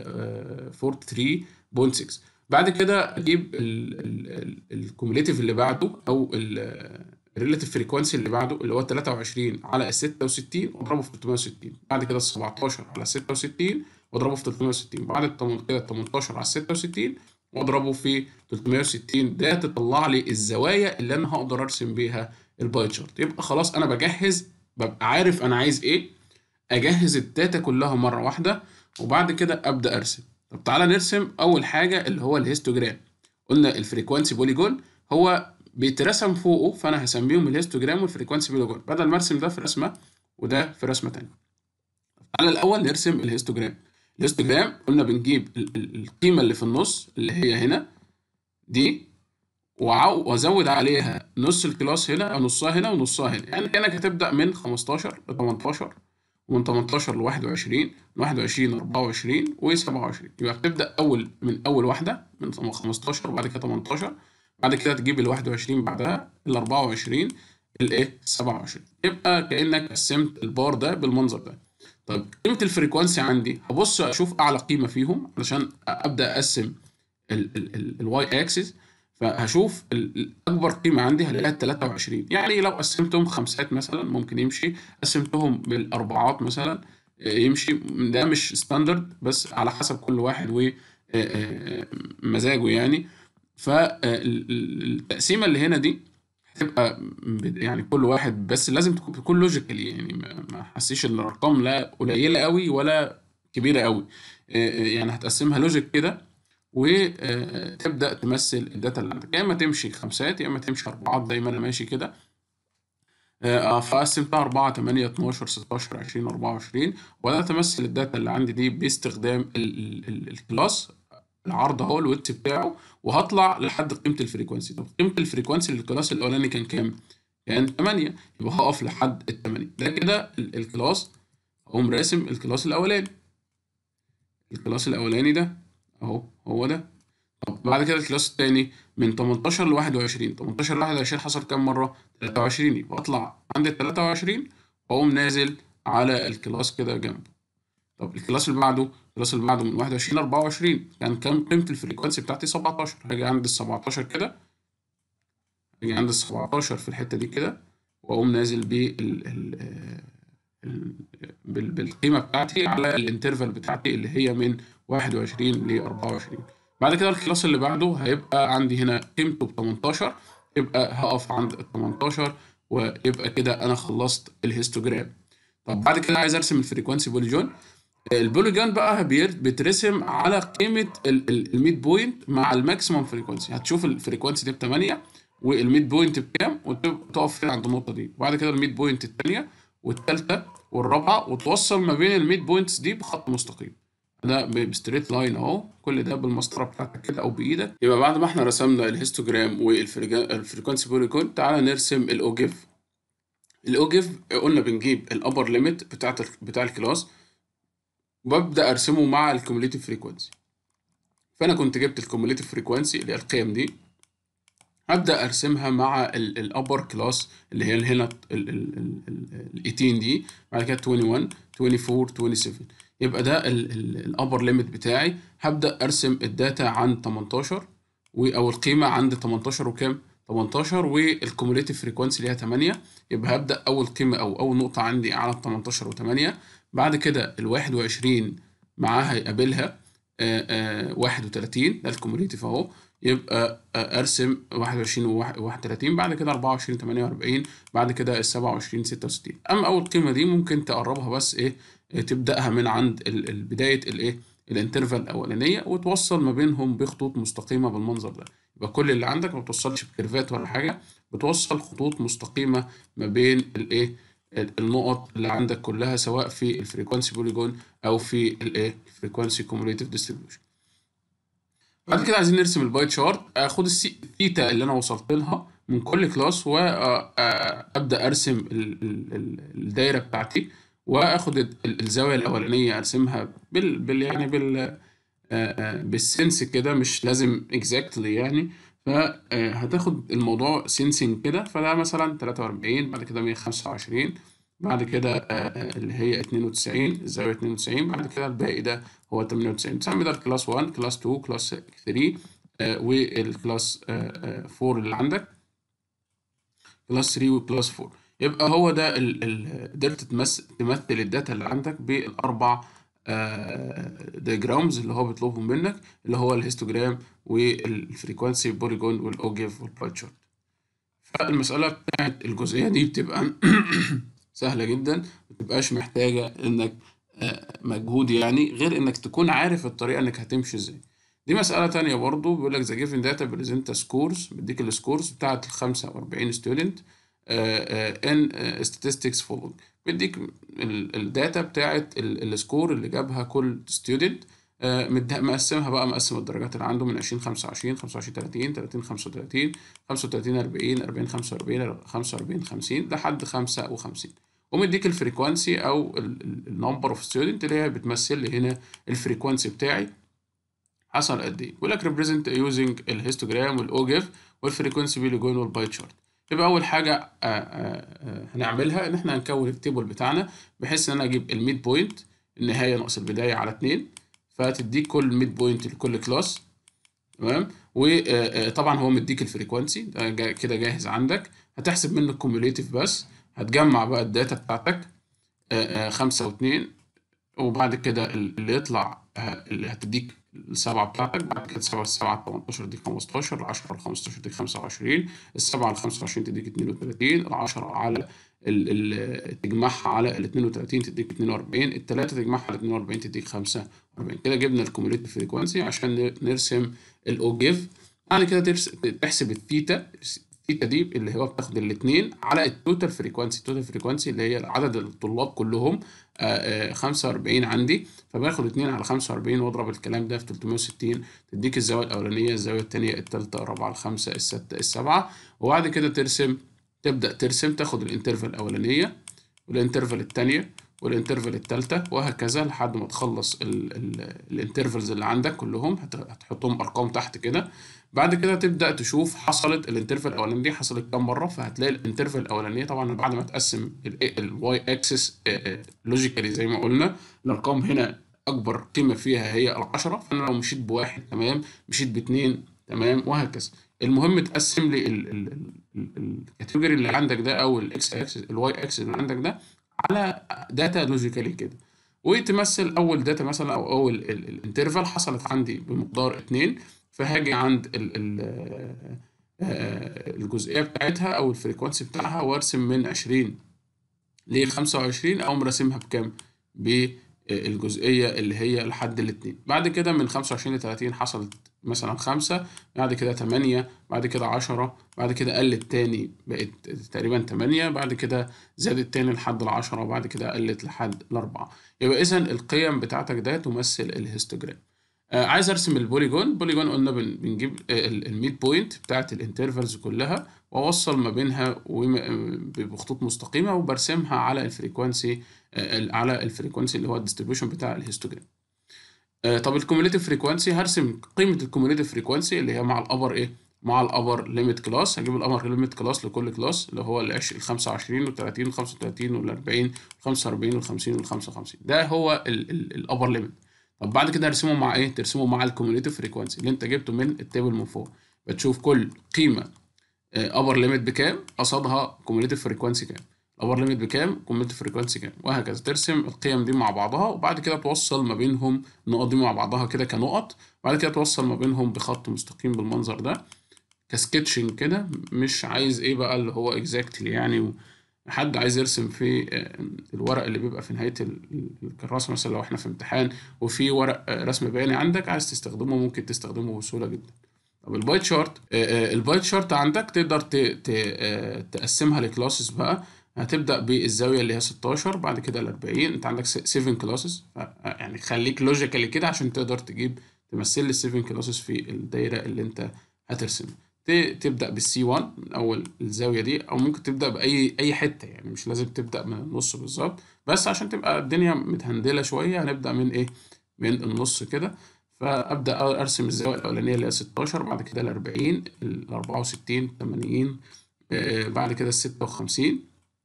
43.6 بعد كده اجيب الكوميوليتيف اللي بعده او الريلاتيف فريكوانسي اللي بعده اللي هو 23 على ال 66 واضربه في 360 بعد كده ال 17 على 66 واضربه في 360 بعد كده ال 18 على 66 واضربه في 360 ده تطلع لي الزوايا اللي انا هقدر ارسم بيها الباي تشارت يبقى خلاص انا بجهز ببقى عارف انا عايز ايه اجهز الداتا كلها مره واحده وبعد كده ابدا ارسم طب تعالى نرسم اول حاجه اللي هو الهيستوجرام قلنا الفريكوانسي بوليجون هو بيترسم فوقه فانا هسميهم الهيستوجرام والفريكوانسي بوليجون بدل ما ارسم ده في رسمه وده في رسمه تانية تعالى الاول نرسم الهيستوجرام الهيستوجرام قلنا بنجيب القيمه اللي في النص اللي هي هنا دي وعو- وازود عليها نص الكلاس هنا او نصها هنا ونصها هنا يعني كانك هتبدا من 15 ل 18 ومن 18 ل 21 من 21 ل 24 و27 يبقى بتبدا اول من اول واحده من 15 وبعد كده 18 بعد كده تجيب ال 21 بعدها ال 24 الايه 27 يبقى كانك قسمت البار ده بالمنظر ده طيب قيمه الفريكوانسي عندي هبص اشوف اعلى قيمه فيهم علشان ابدا اقسم الواي اكسس فهشوف ال- ال- اكبر قيمه عندي هلاقيها 23 يعني لو قسمتهم خمسات مثلا ممكن يمشي قسمتهم بالاربعات مثلا آه، يمشي ده مش ستاندرد بس على حسب كل واحد ومزاجه يعني فالتقسيمه اللي هنا دي هتبقى ب- يعني كل واحد بس لازم تكون تكون لوجيكال يعني ما ما حسيش ان الارقام لا قليله قوي ولا كبيره قوي آه، آه، يعني هتقسمها لوجيك كده وتبدا تمثل الداتا اللي عندك يا اما تمشي خمسات يا اما تمشي اربعات زي ما انا ماشي كده آه، فقسمتها 4 8 12 16 20 24 وده تمثل الداتا اللي عندي دي باستخدام ال- ال- ال- الكلاس العرض اهو الويدث بتاعه وهطلع لحد قيمه الفريكونسي طب قيمه الفريكونسي للكلاس الاولاني كان كام؟ كان 8 يبقى هقف لحد ال 8 ده كده ال- الكلاس اقوم راسم الكلاس الاولاني الكلاس الاولاني ده اهو هو ده طب بعد كده الكلاس التاني من 18 ل 21 18 ل 21 حصل كام مرة؟ 23 يبقى اطلع عند ال 23 واقوم نازل على الكلاس كده جنبه طب الكلاس اللي بعده الكلاس اللي بعده من 21 ل 24 كان كام قيمة الفريكونسي بتاعتي 17 هاجي عند ال 17 كده هاجي عند ال 17 في الحتة دي كده واقوم نازل بال ال- ال- بال- بالقيمة بتاعتي على الانترفال بتاعتي اللي هي من 21 ل 24 بعد كده الكلاس اللي بعده هيبقى عندي هنا قيمته ب 18 يبقى هقف عند ال 18 ويبقى كده انا خلصت الهيستوجرام طب بعد كده عايز ارسم الفريكوانسي بوليجون البوليجون بقى بير- بيترسم على قيمه الميد بوينت مع الماكسيمم فريكوانسي هتشوف الفريكوانسي دي ب 8 والميد بوينت بكام وتقف هنا عند النقطه دي وبعد كده الميد بوينت الثانيه والثالثه والرابعه وتوصل ما بين الميد بوينتس دي بخط مستقيم ده بستريت لاين اهو كل ده بالمسطره بتاعتك كده او بايدك يبقى بعد ما احنا رسمنا الهيستوجرام والفريكوانسي بوليجون تعالى نرسم الاوجيف الاوجيف قلنا بنجيب الابر ليميت بتاعت بتاع الكلاس وببدا ارسمه مع الكوميوليتيف فريكوانسي فانا كنت جبت الكوميوليتيف فريكوانسي اللي هي القيم دي هبدا ارسمها مع الابر كلاس اللي هي هنا ال 18 دي بعد كده 21 24 27 يبقى ده الابر ليميت بتاعي هبدا ارسم الداتا عند 18 و او القيمه عند 18 وكام 18 والكوميوليتيف فريكوانسي اللي هي 8 يبقى هبدا اول قيمه او اول نقطه عندي على 18 و8 بعد كده ال 21 معاها يقابلها آه، آه، 31 ده الكوميوليتيف اهو يبقى آه، ارسم 21 و 31 بعد كده 24 48 بعد كده ال 27 66 اما اول قيمه دي ممكن تقربها بس ايه آه، تبداها من عند ال- ال- بدايه الايه الانترفال الاولانيه وتوصل ما بينهم بخطوط مستقيمه بالمنظر ده يبقى كل اللي عندك ما بتوصلش بكيرفات ولا حاجه بتوصل خطوط مستقيمه ما بين الايه ال- النقط اللي عندك كلها سواء في الفريكوانسي بوليجون او في الايه الفريكوانسي كوموليتيف ديستريبيوشن بعد كده عايزين نرسم الباي تشارت اخد السي- الثيتا اللي انا وصلت لها من كل كلاس وابدا ارسم ال- ال- ال- الدايره بتاعتي واخد ال- ال- الزاويه الاولانيه ارسمها بال, بال يعني بال آه، آه، بالسنس كده مش لازم اكزاكتلي يعني فهتاخد الموضوع سينسينج كده فده مثلا 43 بعد كده 125 بعد كده آه، آه، اللي هي 92 الزاويه 92 بعد كده الباقي ده هو 98 تسمي ده الكلاس 1 كلاس 2 كلاس 3 آه، والكلاس آه، آه، 4 اللي عندك كلاس 3 وكلاس 4 يبقى هو ده ال- ال- قدرت تمثل تمثل الداتا اللي عندك بالاربع دياجرامز اللي هو بيطلبهم منك اللي هو الهيستوجرام والفريكوانسي بوليجون والاوجيف والباي تشارت فالمسألة بتاعت الجزئية دي بتبقى سهلة جدا ما بتبقاش محتاجة انك آه، مجهود يعني غير انك تكون عارف الطريقة انك هتمشي ازاي دي مسألة تانية برضو بيقول لك the given data present scores بيديك السكورز بتاعت ال 45 student آه، آه، in آه، statistics following بيديك ال- الداتا بتاعت ال- السكور اللي جابها كل student آه، مد- مقسمها بقى مقسم الدرجات اللي عنده من 20 25 25 30 30 35 35 40 40 45 45 50 لحد 55 ومديك الفريكوانسي او النمبر اوف ستودنت اللي هي بتمثل لي هنا الفريكوانسي بتاعي حصل قد ايه بيقول لك ريبريزنت يوزنج الهيستوجرام والاوجيف والفريكوانسي بيلوجون والباي تشارت يبقى اول حاجه آه، آه، آه، هنعملها ان احنا هنكون التيبل بتاعنا بحيث ان انا اجيب الميد بوينت النهايه ناقص البدايه على 2 فتديك كل ميد بوينت لكل كلاس تمام وطبعا هو مديك الفريكوانسي ده جا- كده جاهز عندك هتحسب منه الكوميوليتيف بس هتجمع بقى الداتا بتاعتك آه، آه، خمسة واتنين وبعد كده اللي يطلع آه، اللي هتديك السبعة بتاعتك بعد كده سبعة السبعة 18 تديك 15 العشرة ال 15 تديك 25 السبعة على 25 تديك 32 العشرة على ال ال تجمعها على ال 32 تديك 42 التلاتة تجمعها على 42 تديك 45 كده جبنا الكوميوليتيف فريكوانسي عشان ن- نرسم الاوجيف بعد كده ترس- تحسب الثيتا الثيتا دي اللي هو بتاخد الاثنين على التوتال فريكوانسي التوتال فريكوانسي اللي هي عدد الطلاب كلهم آه، آه، 45 عندي فباخد 2 على 45 واضرب الكلام ده في 360 تديك الزاويه الاولانيه الزاويه الثانيه الثالثه الرابعه الخامسه السادسه السابعه وبعد كده ترسم تبدا ترسم تاخد الانترفال الاولانيه والانترفال الثانيه والانترفال الثالثه وهكذا لحد ما تخلص الانترفالز اللي عندك كلهم هت- هتحطهم ارقام تحت كده بعد كده تبدا تشوف حصلت الانترفال الاولانيه دي حصلت كام مره فهتلاقي الانترفال الاولانيه طبعا بعد ما تقسم الواي اكسس لوجيكالي زي ما قلنا الارقام هنا اكبر قيمه فيها هي العشرة فانا لو مشيت بواحد تمام مشيت باتنين تمام وهكذا المهم تقسم لي الكاتيجوري اللي عندك ده او الاكس اكسس الواي اكسس اللي عندك ده على داتا لوجيكالي كده وتمثل اول داتا مثلا او اول الانترفال حصلت عندي بمقدار اتنين فهاجي عند ال ال آه، الجزئيه بتاعتها او الفريكوانسي بتاعها وارسم من 20 ل 25 اقوم راسمها بكام؟ بالجزئيه اللي هي لحد الاتنين بعد كده من 25 ل 30 حصلت مثلا خمسة بعد كده تمانية بعد كده عشرة بعد كده قلت تاني بقت تقريبا تمانية بعد كده زادت تاني لحد العشرة وبعد كده قلت لحد الأربعة يبقى إذا القيم بتاعتك ده تمثل الهيستوجرام آه عايز ارسم البوليجون بوليجون قلنا بن- بنجيب الميد بوينت بتاعت الانترفالز كلها واوصل ما بينها وم- بخطوط مستقيمه وبرسمها على الفريكوانسي آه، على الفريكوانسي اللي هو الديستريبيوشن بتاع الهيستوجرام آه، طب الكوميوليتيف فريكوانسي هرسم قيمه الكوميوليتيف فريكوانسي اللي هي مع الابر ايه مع الابر ليميت كلاس هجيب الابر ليميت كلاس لكل كلاس اللي هو ال 20 ال 25 وال 30 وال 35 وال 40 وال 45 وال 50 وال 55 ده هو الابر ليميت طب بعد كده ارسمه مع ايه ترسمه مع الكوميوليتيف فريكوانسي اللي انت جبته من التيبل من فوق بتشوف كل قيمه ابر ليميت بكام قصادها كوميوليتيف فريكوانسي كام الابر ليميت بكام كوميوليتيف فريكوانسي كام وهكذا ترسم القيم دي مع بعضها وبعد كده توصل ما بينهم النقط دي مع بعضها كده كنقط بعد كده توصل ما بينهم بخط مستقيم بالمنظر ده كسكتشنج كده مش عايز ايه بقى اللي هو اكزاكتلي يعني و- حد عايز يرسم في آه، الورق اللي بيبقى في نهاية ال- ال- الكراسة مثلا لو احنا في امتحان وفي ورق آه، رسم بياني عندك عايز تستخدمه ممكن تستخدمه بسهولة جدا طب الباي تشارت الباي تشارت عندك تقدر ت- ت- آه، تقسمها لكلاسز بقى هتبدأ بالزاوية اللي هي 16 بعد كده ال 40 انت عندك 7 كلاسز يعني خليك لوجيكالي كده عشان تقدر تجيب تمثل لي 7 كلاسز في الدايرة اللي انت هترسمها ت- تبدأ بالسي 1 من أول الزاوية دي أو ممكن تبدأ بأي أي حتة يعني مش لازم تبدأ من النص بالظبط بس عشان تبقى الدنيا متهندلة شوية هنبدأ من إيه؟ من النص كده فأبدأ أرسم الزاوية الأولانية اللي هي 16 بعد كده ال 40 ال 64 80 آه، بعد كده ال 56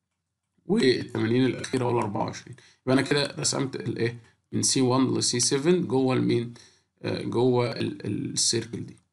وال 80 الأخيرة وال 24 يبقى أنا كده رسمت الإيه؟ من سي 1 لسي 7 جوه المين؟ آه، جوه ال- ال- السيركل دي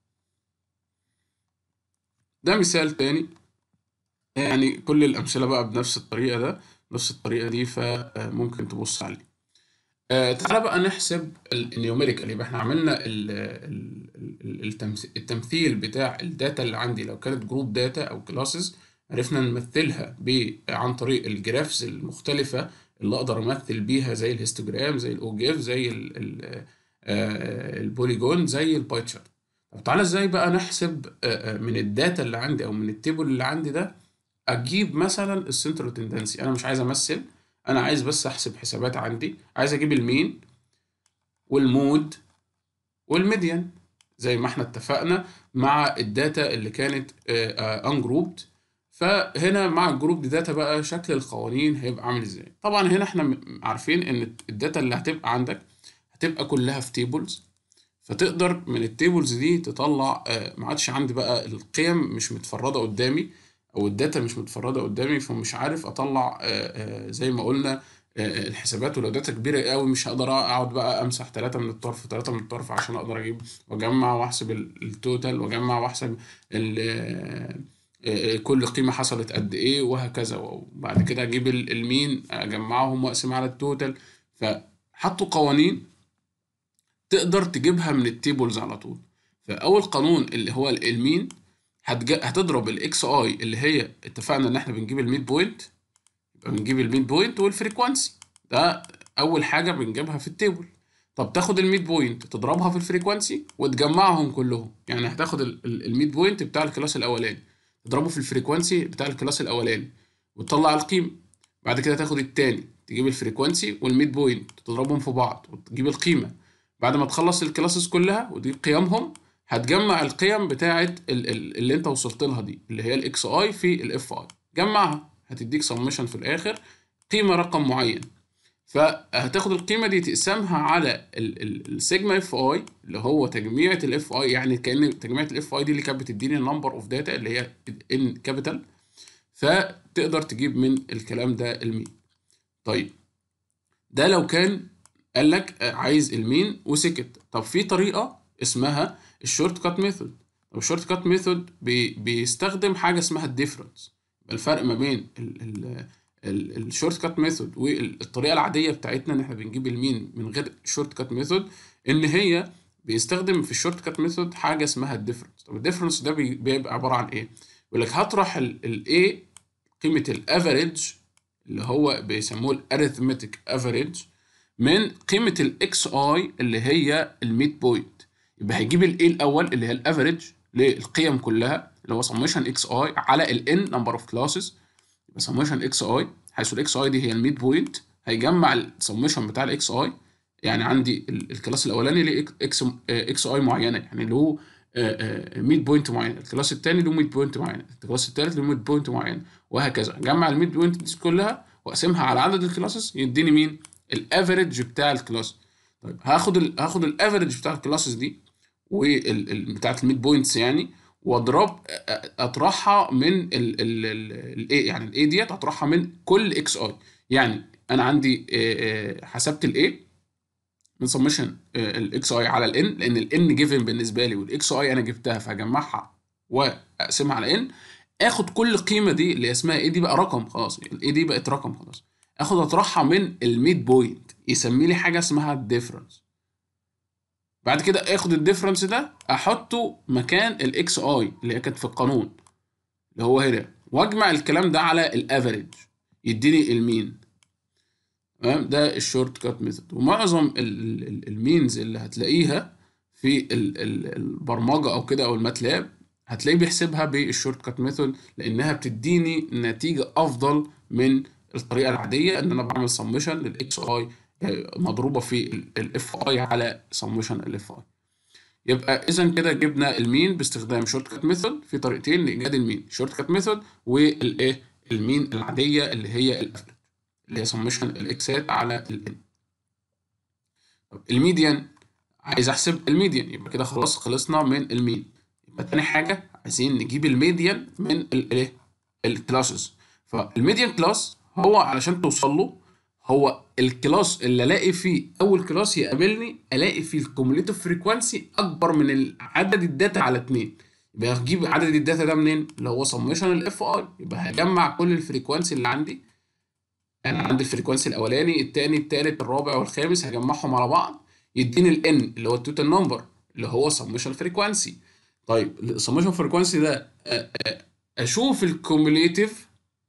ده مثال تاني يعني كل الأمثلة بقى بنفس الطريقة ده نفس الطريقة دي فممكن تبص عليه آه، تعالى بقى نحسب النيوميريكال يبقى احنا عملنا ال- ال- ال- التمث- التمثيل بتاع الداتا اللي عندي لو كانت جروب داتا او كلاسز عرفنا نمثلها ب عن طريق الجرافز المختلفة اللي اقدر امثل بيها زي الهيستوجرام زي الاوجيف زي ال- ال- آه، البوليجون زي الباي تشارت طب تعالى ازاي بقى نحسب آه، آه، من الداتا اللي عندي او من التيبل اللي عندي ده اجيب مثلا السنترال تندنسي انا مش عايز امثل انا عايز بس احسب حسابات عندي عايز اجيب المين والمود والميديان زي ما احنا اتفقنا مع الداتا اللي كانت انجروبد فهنا مع الجروب داتا بقى شكل القوانين هيبقى عامل ازاي طبعا هنا احنا عارفين ان الداتا اللي هتبقى عندك هتبقى كلها في تيبلز فتقدر من التيبلز دي تطلع ما عادش عندي بقى القيم مش متفرده قدامي او الداتا مش متفرده قدامي فمش عارف اطلع زي ما قلنا الحسابات ولو داتا كبيره قوي مش هقدر اقعد بقى امسح ثلاثه من الطرف ثلاثه من الطرف عشان اقدر اجيب واجمع واحسب التوتال واجمع واحسب كل قيمه حصلت قد ايه وهكذا وبعد كده اجيب المين اجمعهم واقسم على التوتال فحطوا قوانين تقدر تجيبها من التيبلز على طول فاول قانون اللي هو المين هتضرب الاكس اي اللي هي اتفقنا ان احنا بنجيب الميد بوينت يبقى بنجيب الميد بوينت والفريكوانسي ده اول حاجه بنجيبها في التيبل طب تاخد الميد بوينت تضربها في الفريكوانسي وتجمعهم كلهم يعني هتاخد الميد بوينت بتاع الكلاس الاولاني تضربه في الفريكوانسي بتاع الكلاس الاولاني وتطلع القيمه بعد كده تاخد التاني تجيب الفريكوانسي والميد بوينت تضربهم في بعض وتجيب القيمه بعد ما تخلص الكلاسز كلها وتجيب قيمهم هتجمع القيم بتاعه اللي انت وصلت لها دي اللي هي الاكس اي في الاف اي جمعها هتديك سمشن في الاخر قيمه رقم معين فهتاخد القيمه دي تقسمها على السيجما اف اي اللي هو تجميعة الاف اي يعني كان تجميعة الاف اي دي اللي كانت بتديني النمبر اوف داتا اللي هي ان كابيتال فتقدر تجيب من الكلام ده المين طيب ده لو كان قال لك عايز المين وسكت طب في طريقه اسمها الشورت كات ميثود طب الشورت كات ميثود بي بيستخدم حاجه اسمها الديفرنس الفرق ما بين الشورت كات ميثود والطريقه العاديه بتاعتنا ان احنا بنجيب المين من غير الشورت كات ميثود ان هي بيستخدم في الشورت كات ميثود حاجه اسمها الديفرنس طب الديفرنس ده بيبقى عباره عن ايه يقول لك هطرح الاي قيمه الافريج اللي هو بيسموه الاريثمتيك افريج من قيمه الاكس اي اللي هي الميد بوينت يبقى هيجيب الاي الاول اللي هي الافريج للقيم كلها اللي هو سميشن اكس اي على الان نمبر اوف كلاسز يبقى سميشن اكس اي حيث الاكس اي دي هي الميد بوينت هيجمع السميشن بتاع الاكس اي يعني عندي الكلاس الاولاني ليه اكس اكس اي معينه يعني له ميد بوينت معينه الكلاس الثاني له ميد بوينت معينه الكلاس الثالث له ميد بوينت معينه وهكذا جمع الميد بوينت دي كلها واقسمها على عدد الكلاسز يديني مين الافريج بتاع الكلاس طيب هاخد ال هاخد الافريج بتاع الكلاسز دي وال بتاعت الميد بوينتس يعني واضرب اطرحها من الاي يعني الاي ديت اطرحها من كل اكس اي يعني انا عندي حسبت الاي من سمشن الاكس اي على الان لان الان جيفن بالنسبه لي والاكس اي انا جبتها فهجمعها واقسمها على ان اخد كل قيمه دي اللي اسمها ايه دي بقى رقم خلاص الاي دي بقت رقم خلاص اخد اطرحها من الميد بوينت يسمي لي حاجه اسمها الديفرنس بعد كده اخد الديفرنس ده احطه مكان الاكس اي اللي هي كانت في القانون اللي هو هنا واجمع الكلام ده على الافريج يديني المين تمام ده الشورت كات ميثود ومعظم المينز اللي هتلاقيها في البرمجه او كده او الماتلاب هتلاقيه بيحسبها بالشورت كات ميثود لانها بتديني نتيجه افضل من الطريقه العاديه ان انا بعمل سمشن للاكس اي مضروبه في الاف اي على سمشن الاف اي يبقى اذا كده جبنا المين باستخدام شورت كات ميثود في طريقتين لايجاد المين شورت كات ميثود والايه المين العاديه اللي هي الافريج اللي هي سمشن الاكسات على الان طب الميديان عايز احسب الميديان يبقى كده خلاص خلصنا من المين يبقى تاني حاجه عايزين نجيب الميديان من الايه الكلاسز فالميديان كلاس هو علشان توصل له هو الكلاس اللي الاقي فيه اول كلاس يقابلني الاقي فيه الكوميوليتيف فريكوانسي اكبر من عدد الداتا على اتنين يبقى هجيب عدد الداتا ده منين اللي هو سمشن الاف اي يبقى هجمع كل الفريكوانسي اللي عندي انا يعني عندي الفريكوانسي الاولاني الثاني الثالث الرابع والخامس هجمعهم على بعض يديني الان اللي هو التوتال نمبر اللي هو سمشن فريكوانسي طيب السمشن فريكوانسي ده اشوف الكوميوليتيف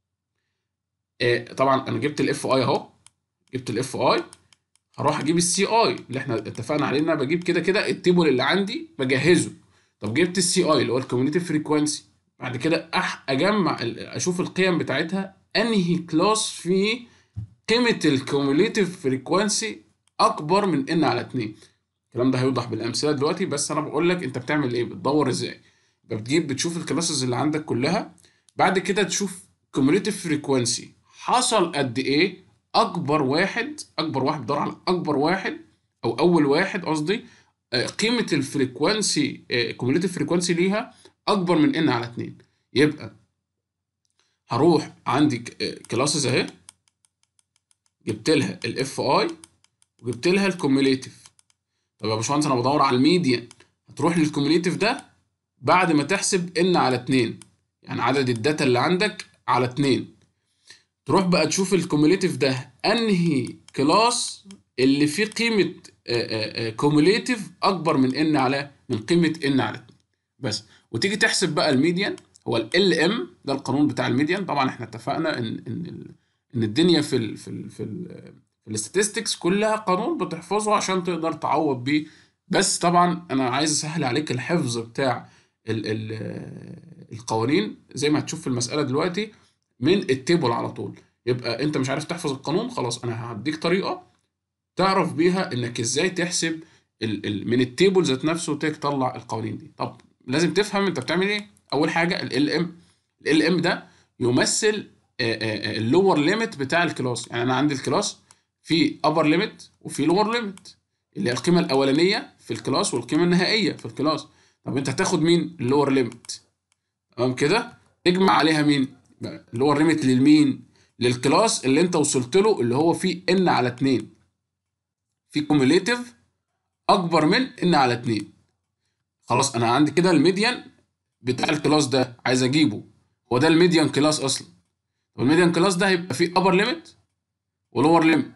طبعا انا جبت الاف اي اهو جبت الاف اي هروح اجيب السي اي اللي احنا اتفقنا عليه ان انا بجيب كده كده التيبل اللي عندي بجهزه طب جبت السي اي اللي هو الكوميونيتيف فريكوانسي بعد كده أح اجمع اشوف القيم بتاعتها انهي كلاس فيه قيمه الكوميوليتيف فريكوانسي اكبر من ان على 2 الكلام ده هيوضح بالامثله دلوقتي بس انا بقول لك انت بتعمل ايه بتدور ازاي يبقى بتجيب بتشوف الكلاسز اللي عندك كلها بعد كده تشوف كوميوليتيف فريكوانسي حصل قد ايه اكبر واحد اكبر واحد بتدور على اكبر واحد او اول واحد قصدي آه، قيمه الفريكوانسي كوميوليتيف فريكوانسي ليها اكبر من ان على 2 يبقى هروح عندي كلاسز اهي جبت لها الاف اي وجبت لها الكوميوليتيف طب يا باشمهندس انا بدور على الميديان هتروح للكوميوليتيف ده بعد ما تحسب ان على 2 يعني عدد الداتا اللي عندك على 2 تروح بقى تشوف الكوميوليتيف ده انهي كلاس اللي فيه قيمه كوميوليتيف اكبر من ان على من قيمه ان على 2 بس وتيجي تحسب بقى الميديان هو ال ام ده القانون بتاع الميديان طبعا احنا اتفقنا ان ان ال- ان الدنيا في ال في ال في ال في الاستاتستكس كلها قانون بتحفظه عشان تقدر تعوض بيه بس طبعا انا عايز اسهل عليك الحفظ بتاع ال ال القوانين زي ما هتشوف في المساله دلوقتي من التيبل على طول يبقى انت مش عارف تحفظ القانون خلاص انا هديك طريقه تعرف بيها انك ازاي تحسب ال ال من التيبل ذات نفسه تطلع القوانين دي طب لازم تفهم انت بتعمل ايه اول حاجه ال ام ال ام ده يمثل اللور ليميت بتاع الكلاس يعني انا عندي الكلاس في ابر ليميت وفي لور ليميت اللي هي القيمه الاولانيه في الكلاس والقيمه النهائيه في الكلاس طب انت هتاخد مين اللور ليميت تمام كده تجمع عليها مين اللور ليميت للمين للكلاس اللي انت وصلت له اللي هو فيه ان على 2 في كوميوليتيف اكبر من ان على 2 خلاص انا عندي كده الميديان بتاع الكلاس ده عايز اجيبه هو ده الميديان كلاس اصلا طب الميديان كلاس ده هيبقى فيه ابر ليميت ولور ليميت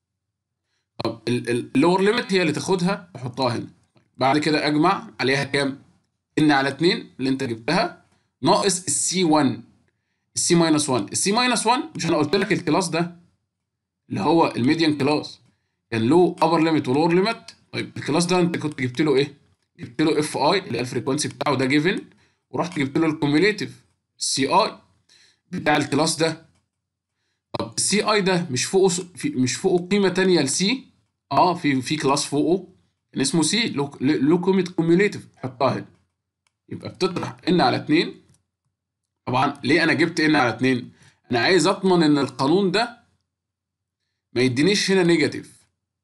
طب اللور ليميت هي اللي تاخدها تحطها هنا بعد كده اجمع عليها كام ان على 2 اللي انت جبتها ناقص السي 1 السي ماينس 1 السي ماينس 1 مش انا قلت لك الكلاس ده اللي هو الميديان كلاس كان له ابر ليميت ولور ليميت طيب الكلاس ده انت كنت جبت له ايه جبت له اف اي اللي هي الفريكونسي بتاعه ده جيفن ورحت جبت له الكوميوليتيف سي اي بتاع الكلاس ده طب السي اي ده مش فوقه س- في مش فوقه قيمه تانية لسي اه في في كلاس فوقه كان اسمه سي له له قيمه كوميوليتيف حطها هنا يبقى بتطرح ان على 2 طبعا ليه انا جبت ان على 2 انا عايز اضمن ان القانون ده ما يدينيش هنا نيجاتيف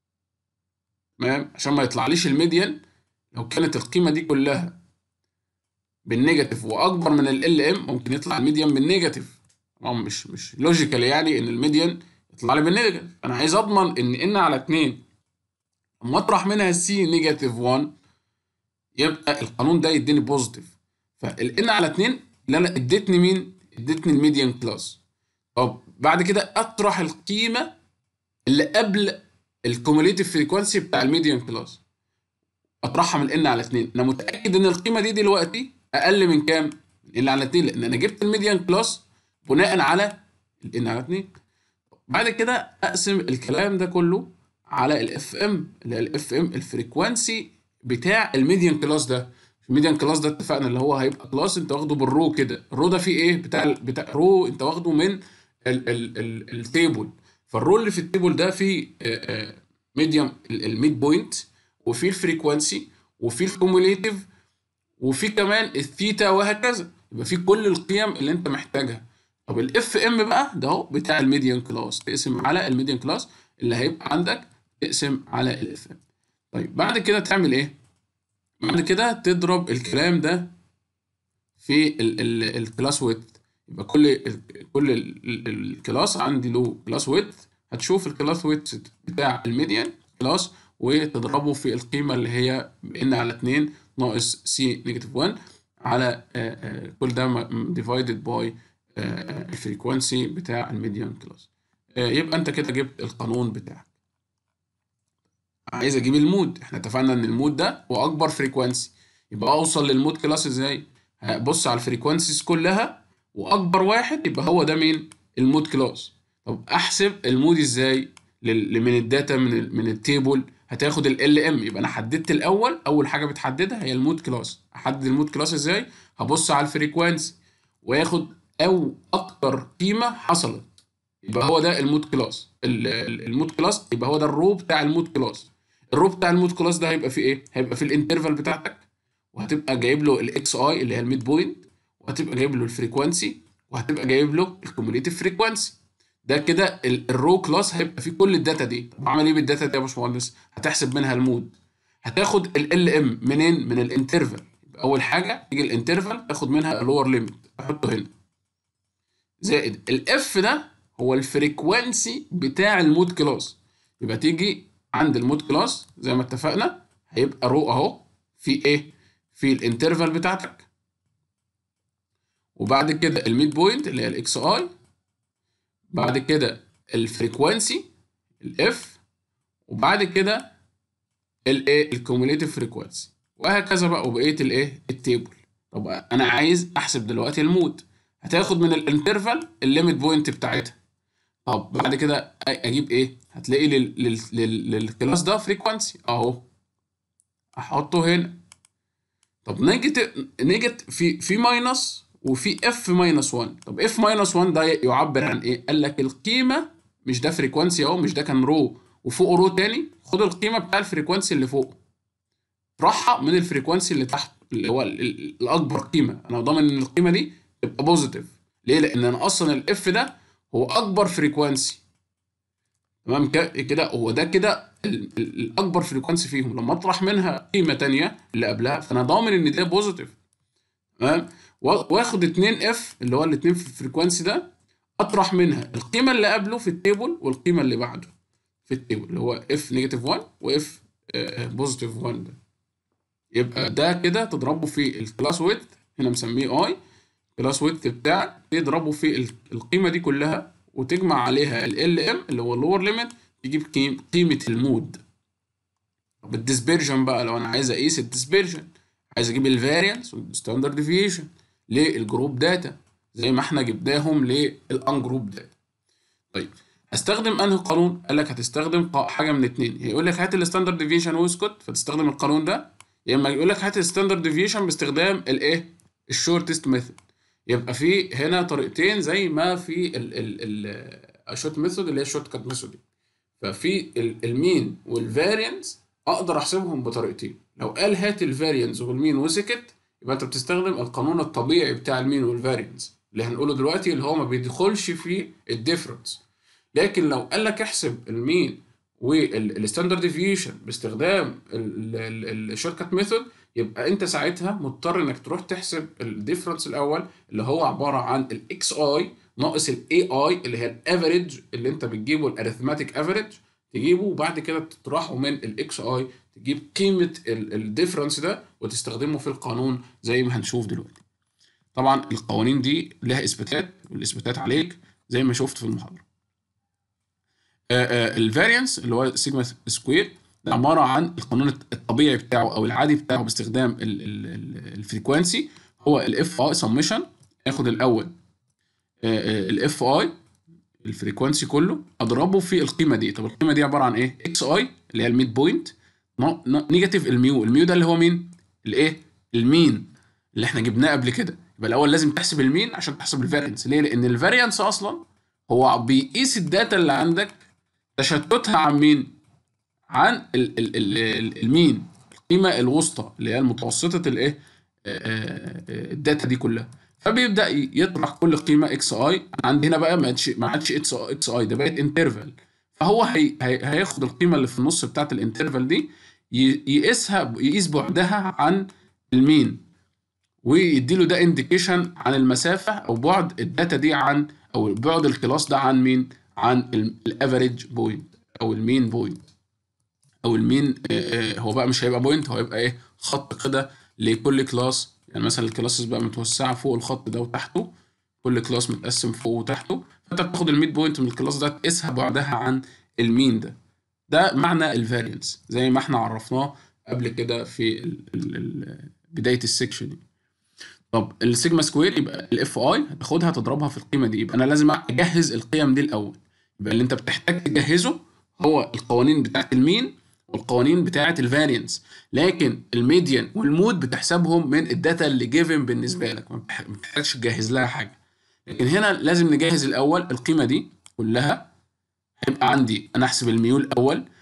تمام عشان ما يطلعليش الميديان لو كانت القيمه دي كلها بالنيجاتيف واكبر من ال ام ممكن يطلع الميديان بالنيجاتيف طبعا مش مش لوجيكال يعني ان الميديان يطلع لي بالنيجاتيف انا عايز اضمن ان ان على 2 اما اطرح منها سي نيجاتيف 1 يبقى القانون ده يديني بوزيتيف فالان على 2 اللي انا ادتني مين ادتني الميديان كلاس طب بعد كده اطرح القيمه اللي قبل الكوميوليتيف فريكوانسي بتاع الميديان كلاس اطرحها من ان على 2 انا متاكد ان القيمه دي دلوقتي اقل من كام من ان على 2 لان انا جبت الميديان كلاس بناء على الان على 2 بعد كده اقسم الكلام ده كله على الاف ام اللي هي الاف ام الفريكوانسي بتاع الميديان كلاس ده الميديان كلاس ده اتفقنا اللي هو هيبقى كلاس انت واخده بالرو كده الرو ده فيه ايه بتاع ال- بتاع رو انت واخده من ال ال ال التيبل فالرو اللي في التيبل ده فيه ميديوم الميد بوينت وفيه الفريكوانسي وفيه الكوموليتيف وفي كمان الثيتا وهكذا يبقى في كل القيم اللي انت محتاجها طب الاف ام بقى ده اهو بتاع الميديان كلاس تقسم على الميديان كلاس اللي هيبقى عندك تقسم على الاف ام طيب بعد كده تعمل ايه بعد كده تضرب الكلام ده في ال ال الكلاس ويت يبقى كل ال كل ال ال الكلاس عندي له كلاس ويت هتشوف الكلاس ويت بتاع الميديان كلاس وتضربه في القيمة اللي هي ان على 2 ناقص سي نيجاتيف 1 على آه، آه، كل ده ديفايدد باي الفريكوانسي بتاع الميديان كلاس يبقى انت كده جبت القانون بتاعك عايز اجيب المود احنا اتفقنا ان المود ده هو اكبر فريكوانسي يبقى اوصل للمود كلاس ازاي هبص على الفريكوانسيز كلها واكبر واحد يبقى هو ده مين المود كلاس طب احسب المود ازاي لل- من الداتا من ال من التيبل هتاخد ال ام يبقى انا حددت الاول اول حاجه بتحددها هي المود كلاس احدد المود كلاس ازاي هبص على الفريكوانسي واخد او اكتر قيمه حصلت يبقى هو ده المود كلاس ال- ال- المود كلاس يبقى هو ده الرو بتاع المود كلاس الرو بتاع المود كلاس ده هيبقى فيه ايه هيبقى في الانترفال بتاعتك وهتبقى جايب له الاكس اي اللي هي الميد بوينت وهتبقى جايب له الفريكوانسي وهتبقى جايب له الكوميوليتيف فريكوانسي ده كده الرو كلاس هيبقى فيه كل الداتا دي طب اعمل ايه بالداتا دي يا باشمهندس هتحسب منها المود هتاخد ال ال ام منين من الانترفال اول حاجه تيجي الانترفال تاخد منها اللور ليميت احطه هنا زائد الاف ده هو الفريكوانسي بتاع المود كلاس يبقى تيجي عند المود كلاس زي ما اتفقنا هيبقى رو اهو في ايه في الانترفال بتاعتك وبعد كده الميد بوينت اللي هي الاكس اي بعد كده الفريكوانسي الاف وبعد كده الايه الكوميوليتيف فريكوانسي وهكذا بقى وبقيه الايه التيبل طب انا عايز احسب دلوقتي المود هتاخد من الانترفال الليميت بوينت بتاعتها طب بعد كده اجيب ايه هتلاقي للكلاس ده فريكوانسي اهو احطه هنا طب نيجت نيجت في في ماينس وفي اف ماينس 1 طب اف ماينس 1 ده يعبر عن ايه قال لك القيمه مش ده فريكوانسي اهو مش ده كان رو وفوقه رو تاني خد القيمه بتاع الفريكوانسي اللي فوق طرحها من الفريكوانسي اللي تحت اللي هو الاكبر قيمه انا ضامن ان القيمه دي تبقى بوزيتيف ليه لان انا اصلا الاف ده هو اكبر فريكوانسي تمام كده هو ده كده الاكبر فريكوانسي فيهم لما اطرح منها قيمه تانية اللي قبلها فانا ضامن ان ده بوزيتيف تمام واخد 2 اف اللي هو الاثنين في الفريكوانسي ده اطرح منها القيمه اللي قبله في التيبل والقيمه اللي بعده في التيبل اللي هو اف نيجاتيف 1 واف بوزيتيف 1 ده يبقى ده كده تضربه في الكلاس ويت هنا مسميه اي كلاس ويت بتاعك تضربه في القيمه دي كلها وتجمع عليها ال ام اللي هو اللور ليميت تجيب قيمه المود طب الديسبيرجن بقى لو انا عايز اقيس الديسبيرجن عايز اجيب الفاريانس والستاندرد ديفيشن للجروب داتا زي ما احنا جبناهم للان جروب داتا طيب هستخدم انهي قانون قال لك هتستخدم حاجه من اتنين يقول لك هات الستاندرد ديفيشن واسكت فتستخدم القانون ده يا اما يقول لك هات الستاندرد ديفيشن باستخدام الايه الشورتست ميثود يبقى في هنا طريقتين زي ما في ال ال الشورت ميثود اللي هي الشورت كات ميثود ففي المين والفاريانس اقدر احسبهم بطريقتين لو قال هات الفاريانس والمين وسكت يبقى انت بتستخدم القانون الطبيعي بتاع المين والفاريانس اللي هنقوله دلوقتي اللي هو ما بيدخلش في الديفرنس لكن لو قال لك احسب المين والستاندرد ديفيشن باستخدام الشورت كات ميثود يبقى انت ساعتها مضطر انك تروح تحسب الديفرنس الاول اللي هو عباره عن الاكس اي ناقص الاي اي اللي هي الافريج اللي انت بتجيبه الاريثماتيك افريج تجيبه وبعد كده تطرحه من الاكس اي تجيب قيمه الديفرنس ده وتستخدمه في القانون زي ما هنشوف دلوقتي طبعا القوانين دي لها اثباتات والاثباتات عليك زي ما شفت في المحاضره الفاريانس اللي هو سيجما سكوير ده عباره عن القانون الطبيعي بتاعه او العادي بتاعه باستخدام الفريكوانسي هو الاف اي سمشن ياخد الاول الاف اي الفريكوانسي كله اضربه في القيمه دي طب القيمه دي عباره عن ايه اكس اي اللي هي الميد بوينت نيجاتيف الميو الميو ده اللي هو مين الايه المين اللي احنا جبناه قبل كده يبقى الاول لازم تحسب المين عشان تحسب الفاريانس ليه لان الفاريانس اصلا هو بيقيس الداتا اللي عندك تشتتها عن مين عن ال ال ال المين القيمه الوسطى اللي هي المتوسطه الايه الداتا دي كلها فبيبدا يطرح كل قيمه اكس اي عندي هنا بقى ما عادش ما عادش اكس اكس اي ده بقت انترفال فهو هي هياخد القيمه اللي في النص بتاعت الانترفال دي يقيسها يقيس بعدها عن المين ويديله ده انديكيشن عن المسافه او بعد الداتا دي عن او بعد الكلاس ده عن مين عن الافريج بوينت او المين بوينت او المين هو بقى مش هيبقى بوينت هو هيبقى ايه خط كده لكل كلاس يعني مثلا الكلاسز بقى متوسعه فوق الخط ده وتحته كل كلاس متقسم فوق وتحته فانت بتاخد الميد بوينت من الكلاس ده تقيسها بعدها عن المين ده ده معنى الفاريانس زي ما احنا عرفناه قبل كده في ال ال ال بدايه السكشن دي طب السيجما سكوير يبقى الاف اي هتاخدها تضربها في القيمه دي يبقى انا لازم اجهز القيم دي الاول يبقى اللي انت بتحتاج تجهزه هو القوانين بتاعت المين والقوانين بتاعه الفاريانس لكن الميديان والمود بتحسبهم من الداتا اللي جيفن بالنسبه لك ما بتحتاجش تجهز لها حاجه لكن هنا لازم نجهز الاول القيمه دي كلها هيبقى عندي انا احسب الميول الاول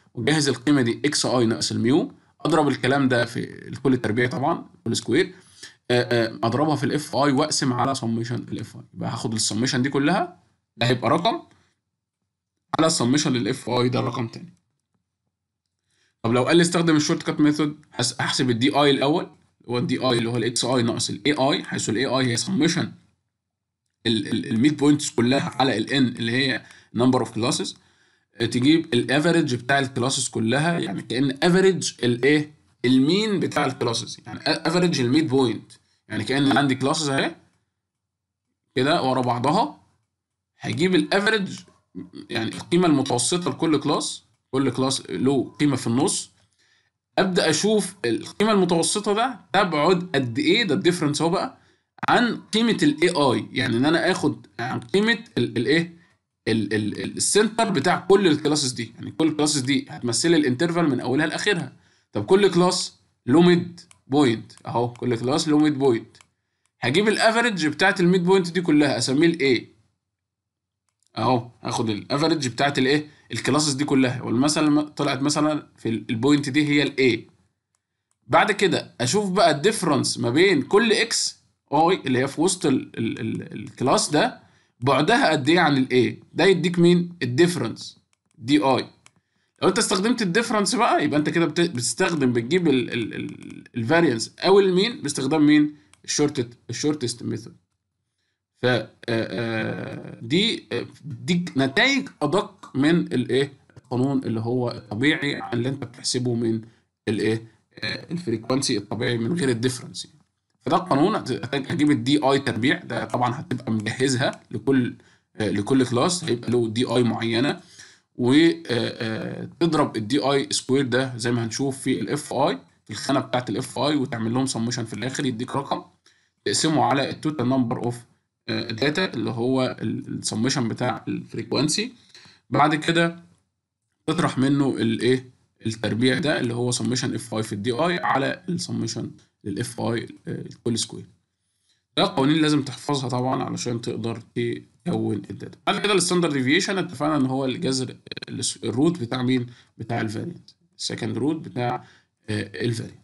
واجهز القيمه دي اكس اي ناقص الميو اضرب الكلام ده في الكل التربيعي طبعا كل سكوير اضربها في الاف اي واقسم على سميشن الاف اي يبقى هاخد السميشن دي كلها ده هيبقى رقم على السميشن للاف اي ده رقم تاني طب لو قال لي استخدم الشورت كات ميثود هحسب الدي اي الاول هو الدي اي اللي هو الاكس اي ناقص الاي اي حيث الاي اي هي سميشن الميد بوينتس كلها على الان اللي هي نمبر اوف كلاسز تجيب الافريج بتاع الكلاسز كلها يعني كان افريج الايه المين بتاع الكلاسز يعني افريج الميد بوينت يعني كان عندي كلاسز اهي كده ورا بعضها هجيب الافريج يعني القيمه المتوسطه لكل كلاس كل كلاس له قيمه في النص ابدا اشوف القيمه المتوسطه ده تبعد قد ايه ده الديفرنس اهو بقى عن قيمه الاي اي يعني ان انا اخد عن قيمه الايه السنتر بتاع كل الكلاسز دي يعني كل الكلاسز دي هتمثل الانترفال من اولها لاخرها طب كل كلاس له ميد بوينت اهو كل كلاس له ميد بوينت هجيب الافريج بتاعت الميد بوينت دي كلها اسميه الاي اهو هاخد الافريج بتاعت الايه الكلاسز دي كلها والمثلا طلعت مثلا في البوينت دي هي الاي بعد كده اشوف بقى الديفرنس ما بين كل اكس اي اللي هي في وسط ال ال ال الكلاس ده بعدها قد ايه عن الاي ده يديك مين الديفرنس دي اي لو انت استخدمت الديفرنس بقى يبقى انت كده بتستخدم بتجيب الفاريانس او المين باستخدام مين الشورت الشورتست ميثود ف دي دي نتائج ادق من الايه القانون اللي هو الطبيعي اللي انت بتحسبه من الايه الفريكوانسي الطبيعي من غير الديفرنس يعني. فده القانون هجيب الدي اي تربيع ده طبعا هتبقى مجهزها لكل لكل كلاس هيبقى له دي اي معينه وتضرب الدي اي سكوير ده زي ما هنشوف في الاف اي في الخانه بتاعت الاف اي وتعمل لهم سمشن في الاخر يديك رقم تقسمه على التوتال نمبر اوف داتا اللي هو السمشن بتاع الفريكوانسي بعد كده تطرح منه الايه التربيع ده اللي هو سمشن اف اي في الدي اي على السمشن للاف اي الكل سكوير ده قوانين لازم تحفظها طبعا علشان تقدر تكون الداتا بعد كده الستاندرد ديفيشن اتفقنا ان هو الجذر الروت بتاع مين بتاع الفاريانت السكند روت بتاع الفاريانت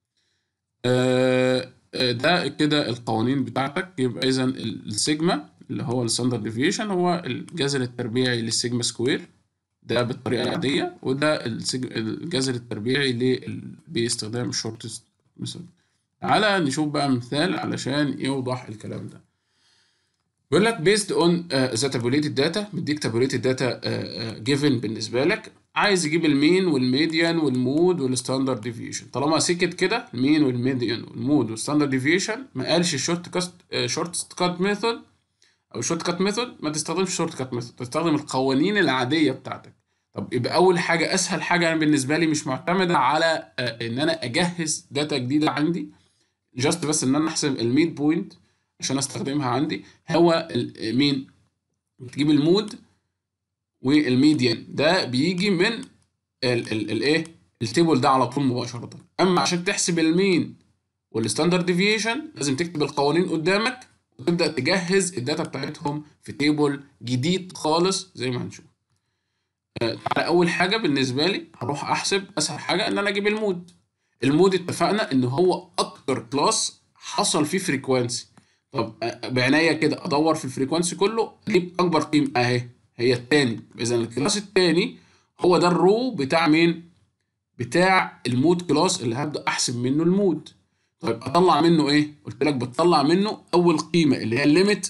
ده كده القوانين بتاعتك يبقى اذا السيجما اللي هو الستاندرد ديفيشن هو الجذر التربيعي للسيجما سكوير ده بالطريقه العاديه وده الجذر التربيعي باستخدام الشورتست ميثود تعالى نشوف بقى مثال علشان يوضح الكلام ده بيقول لك based on ذا tabulated data مديك tabulated data uh, given بالنسبه لك عايز يجيب المين والميديان والمود والستاندرد ديفيشن طالما سكت كده المين والميديان والمود والستاندرد ديفيشن ما قالش الشورت كاست شورت كات ميثود او الشورت كات ميثود ما تستخدمش شورت كات ميثود تستخدم القوانين العاديه بتاعتك طب يبقى اول حاجه اسهل حاجه انا بالنسبه لي مش معتمده على ان انا اجهز داتا جديده عندي جاست بس ان انا احسب الميد بوينت عشان استخدمها عندي هو مين بتجيب المود والميديان ده بيجي من الايه التيبل ده على طول مباشره اما عشان تحسب المين والستاندرد ديفيشن لازم تكتب القوانين قدامك وتبدا تجهز الداتا بتاعتهم في تيبل جديد خالص زي ما هنشوف على اول حاجه بالنسبه لي هروح احسب اسهل حاجه ان انا اجيب المود المود اتفقنا ان هو اكتر كلاس حصل فيه فريكوانسي طب بعناية كده ادور في الفريكوانسي كله اجيب اكبر قيمه اهي هي التاني اذا الكلاس التاني هو ده الرو بتاع مين بتاع المود كلاس اللي هبدا احسب منه المود طيب اطلع منه ايه قلت لك بتطلع منه اول قيمه اللي هي الليميت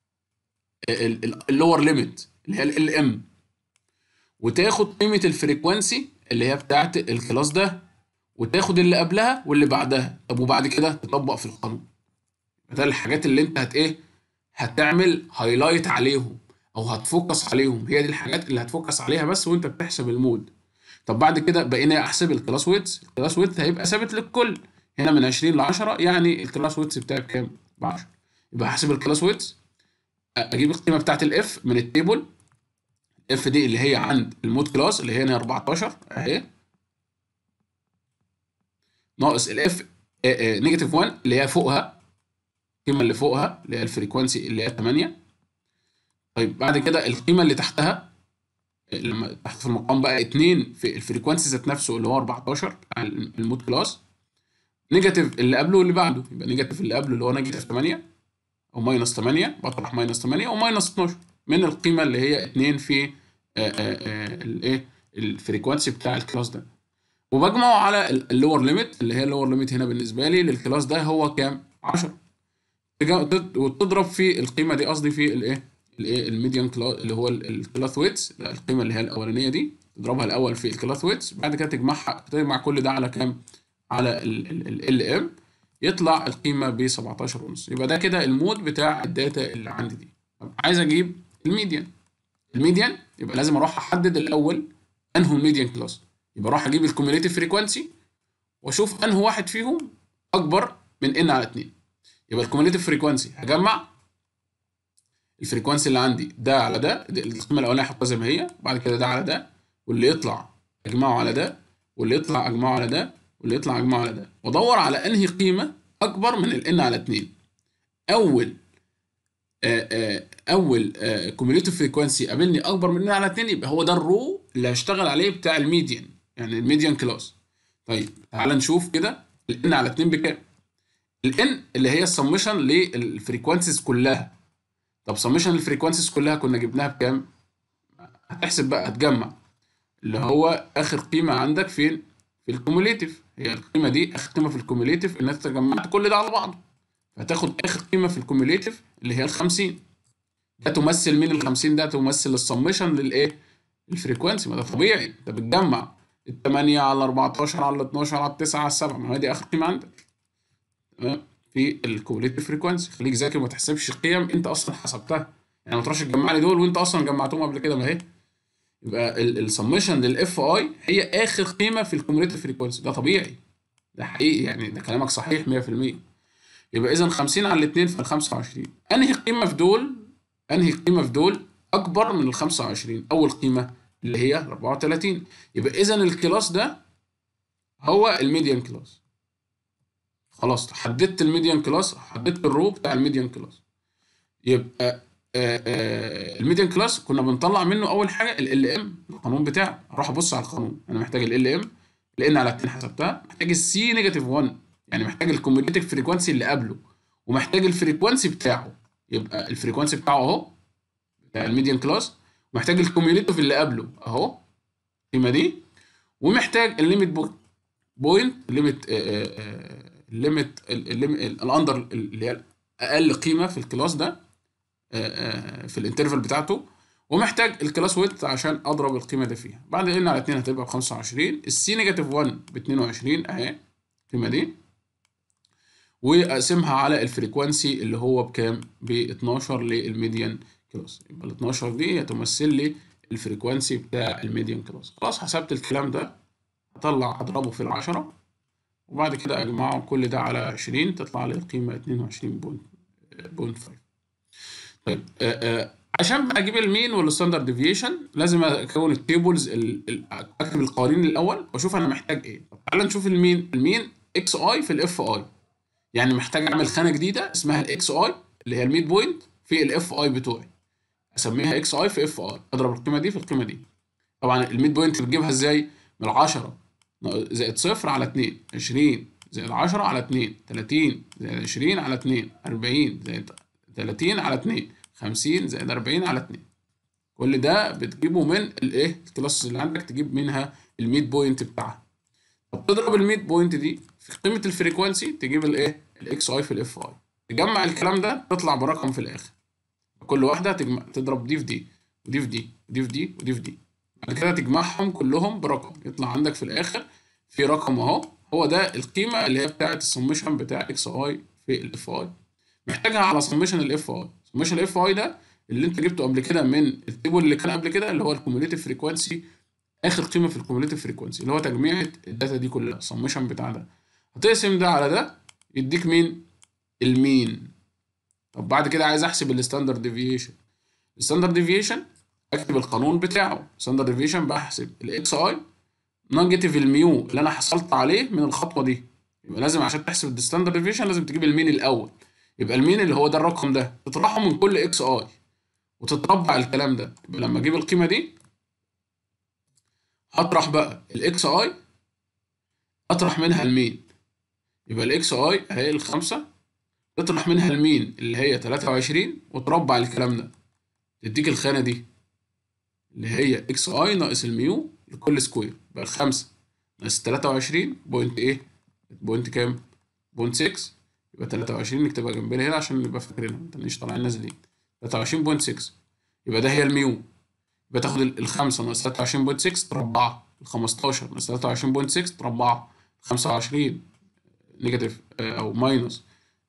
اللور ليميت اللي هي ال ام وتاخد قيمه الفريكوانسي اللي هي بتاعت الكلاس ده وتاخد اللي قبلها واللي بعدها طب وبعد كده تطبق في القانون ده الحاجات اللي انت هت ايه هتعمل هايلايت عليهم او هتفوكس عليهم هي دي الحاجات اللي هتفوكس عليها بس وانت بتحسب المود طب بعد كده بقينا احسب الكلاس ويتس الكلاس ويتس هيبقى ثابت للكل هنا من 20 ل 10 يعني الكلاس ويتس بتاعي بكام ب 10 يبقى هحسب الكلاس ويتس اجيب القيمه بتاعت الاف من التيبل اف دي اللي هي عند المود كلاس اللي هي هنا 14 اهي ناقص الاف نيجاتيف 1 اللي هي فوقها القيمه اللي فوقها اللي هي الفريكوانسي اللي هي 8 طيب بعد كده القيمه اللي تحتها لما تحت في المقام بقى 2 في الفريكوانسي ذات نفسه اللي هو 14 بتاع المود كلاس نيجاتيف اللي قبله واللي بعده يبقى نيجاتيف اللي قبله اللي هو نيجاتيف 8 او ماينس 8 بطرح ماينس 8 او ماينس 12 من القيمه اللي هي 2 في الايه الفريكوانسي بتاع الكلاس ده وبجمعه على اللور ليميت اللي هي اللور ليميت هنا بالنسبه لي للكلاس ده هو كام 10 وتضرب في القيمه دي قصدي في الايه الايه الميديان كلاس اللي هو الكلاس ويتس القيمه اللي هي الاولانيه دي تضربها الاول في الكلاس ويتس بعد كده تجمعها تجمع كل ده على كام على ال ام يطلع القيمه ب 17 ونص يبقى ده كده المود بتاع الداتا اللي عندي دي طب عايز اجيب الميديان الميديان يبقى لازم اروح احدد الاول انهو الميديان كلاس يبقى اروح اجيب الكوميوليتيف فريكوانسي واشوف انهو واحد فيهم اكبر من ان على 2 يبقى الكوميوليتيف فريكوانسي هجمع الفريكوانسي اللي عندي ده على ده القيمه الاولانيه احطها زي ما هي وبعد كده ده على ده واللي يطلع اجمعه على ده واللي يطلع اجمعه على ده واللي يطلع اجمعه على ده وادور على انهي قيمه اكبر من الان على 2 اول آآ آآ اول كوميوليتيف فريكوانسي قابلني اكبر من ان على 2 يبقى هو ده الرو اللي هشتغل عليه بتاع الميديان يعني الميديان كلاس طيب تعال نشوف كده الان على 2 بكام الان اللي هي السمشن للفريكوانسيز كلها طب سمشن الفريكوانسيز كلها كنا جبناها بكام هتحسب بقى هتجمع اللي هو اخر قيمه عندك فين في الكوموليتيف هي القيمه دي اخر قيمه في الكوموليتيف ان انت جمعت كل ده على بعضه هتاخد اخر قيمه في الكوموليتيف اللي هي ال 50 ده تمثل مين ال 50 ده تمثل السمشن للايه الفريكوانسي ما ده طبيعي انت بتجمع ال 8 على 14 على 12 على 9 على 7 ما هي دي اخر قيمه عندك تمام في الكوموليتيف فريكوانسي خليك ذاكر ما تحسبش قيم انت اصلا حسبتها يعني ما تروحش تجمع لي دول وانت اصلا جمعتهم قبل كده ما هي يبقى السمشن للاف اي هي اخر قيمه في الكوموليتيف فريكوانسي ده طبيعي ده حقيقي يعني ده كلامك صحيح 100% يبقى اذا 50 على الاثنين فال 25 انهي قيمه في دول انهي قيمه في دول اكبر من ال 25 اول قيمه اللي هي 34 يبقى اذا الكلاس ده هو الميديان كلاس خلاص حددت الميديان كلاس حددت الرو بتاع الميديان كلاس يبقى آآ آآ الميديان كلاس كنا بنطلع منه اول حاجه ال ام القانون بتاعه اروح ابص على القانون انا محتاج ال ام لان على 2 حسبتها محتاج السي نيجاتيف 1 يعني محتاج الكوميوليتيف فريكوانسي اللي قبله ومحتاج الفريكوانسي بتاعه يبقى الفريكوانسي بتاعه اهو بتاع الميديان كلاس ومحتاج الكوميوليتيف اللي قبله اهو القيمه دي ومحتاج الليميت بوينت ليميت الليميت الاندر اللي هي اقل قيمه في الكلاس ده في الانترفال بتاعته ومحتاج الكلاس ويت عشان اضرب القيمه دي فيها بعد ان على 2 هتبقى ب 25 السي نيجاتيف 1 ب 22 اهي القيمه دي واقسمها على الفريكوانسي اللي هو بكام ب 12 للميديان كلاس يبقى ال 12 دي هتمثل لي الفريكوانسي بتاع الميديان كلاس خلاص حسبت الكلام ده هطلع اضربه في العشرة وبعد كده اجمعه كل ده على 20 تطلع لي القيمه 22.5 طيب آآ آآ عشان بقى اجيب المين والستاندرد ديفيشن لازم اكون التيبلز اكتب القوانين الاول واشوف انا محتاج ايه طب تعالى نشوف المين المين اكس اي في الاف اي يعني محتاج اعمل خانه جديده اسمها الاكس اي اللي هي الميد بوينت في الاف اي بتوعي اسميها اكس اي في اف اي اضرب القيمه دي في القيمه دي طبعا الميد بوينت بتجيبها ازاي من 10 زائد صفر على 2 20 زائد 10 على 2 30 زائد 20 على 2 40 زائد 30 على 2 50 زائد 40 على 2 كل ده بتجيبه من الايه الكلاس اللي عندك تجيب منها الميد بوينت بتاعها طب تضرب الميد بوينت دي في قيمه الفريكوانسي تجيب الايه الاكس اي في الاف اي تجمع الكلام ده تطلع برقم في الاخر كل واحده تجمع تضرب دي في دي ودي في دي ودي في دي ودي في دي بعد كده تجمعهم كلهم برقم يطلع عندك في الاخر في رقم اهو هو ده القيمه اللي هي بتاعه السمشن بتاع اكس اي في الاف اي محتاجها على سمشن الاف اي سمشن الاف اي ده اللي انت جبته قبل كده من التيبل اللي كان قبل كده اللي هو الكوميوليتيف فريكوانسي اخر قيمه في الكوميوليتيف فريكوانسي اللي هو تجميعة الداتا دي كلها السمشن بتاع ده هتقسم ده على ده يديك مين المين طب بعد كده عايز احسب الستاندرد ديفيشن الستاندرد ديفيشن اكتب القانون بتاعه ستاندرد ديفيشن بحسب الاكس اي نيجاتيف الميو اللي انا حصلت عليه من الخطوه دي يبقى لازم عشان تحسب الستاندرد ديفيشن لازم تجيب المين الاول يبقى المين اللي هو ده الرقم ده تطرحه من كل اكس اي وتتربع الكلام ده يبقى لما اجيب القيمه دي هطرح بقى الاكس اي اطرح منها المين يبقى الاكس اي اهي الخمسة تطرح منها المين اللي هي 23 وتربع الكلام ده تديك الخانة دي اللي هي اكس اي ناقص الميو لكل سكوير يبقى الخمسة ناقص 23 بوينت ايه بوينت كام بوينت 6 يبقى 23 نكتبها جنبنا هنا عشان نبقى فاكرينها ما تنيش طالعين نازلين 23.6 يبقى ده هي الميو يبقى تاخد الخمسة ناقص 23.6 تربعها ال 15 ناقص 23.6 تربعها 25 نيجاتيف او ماينس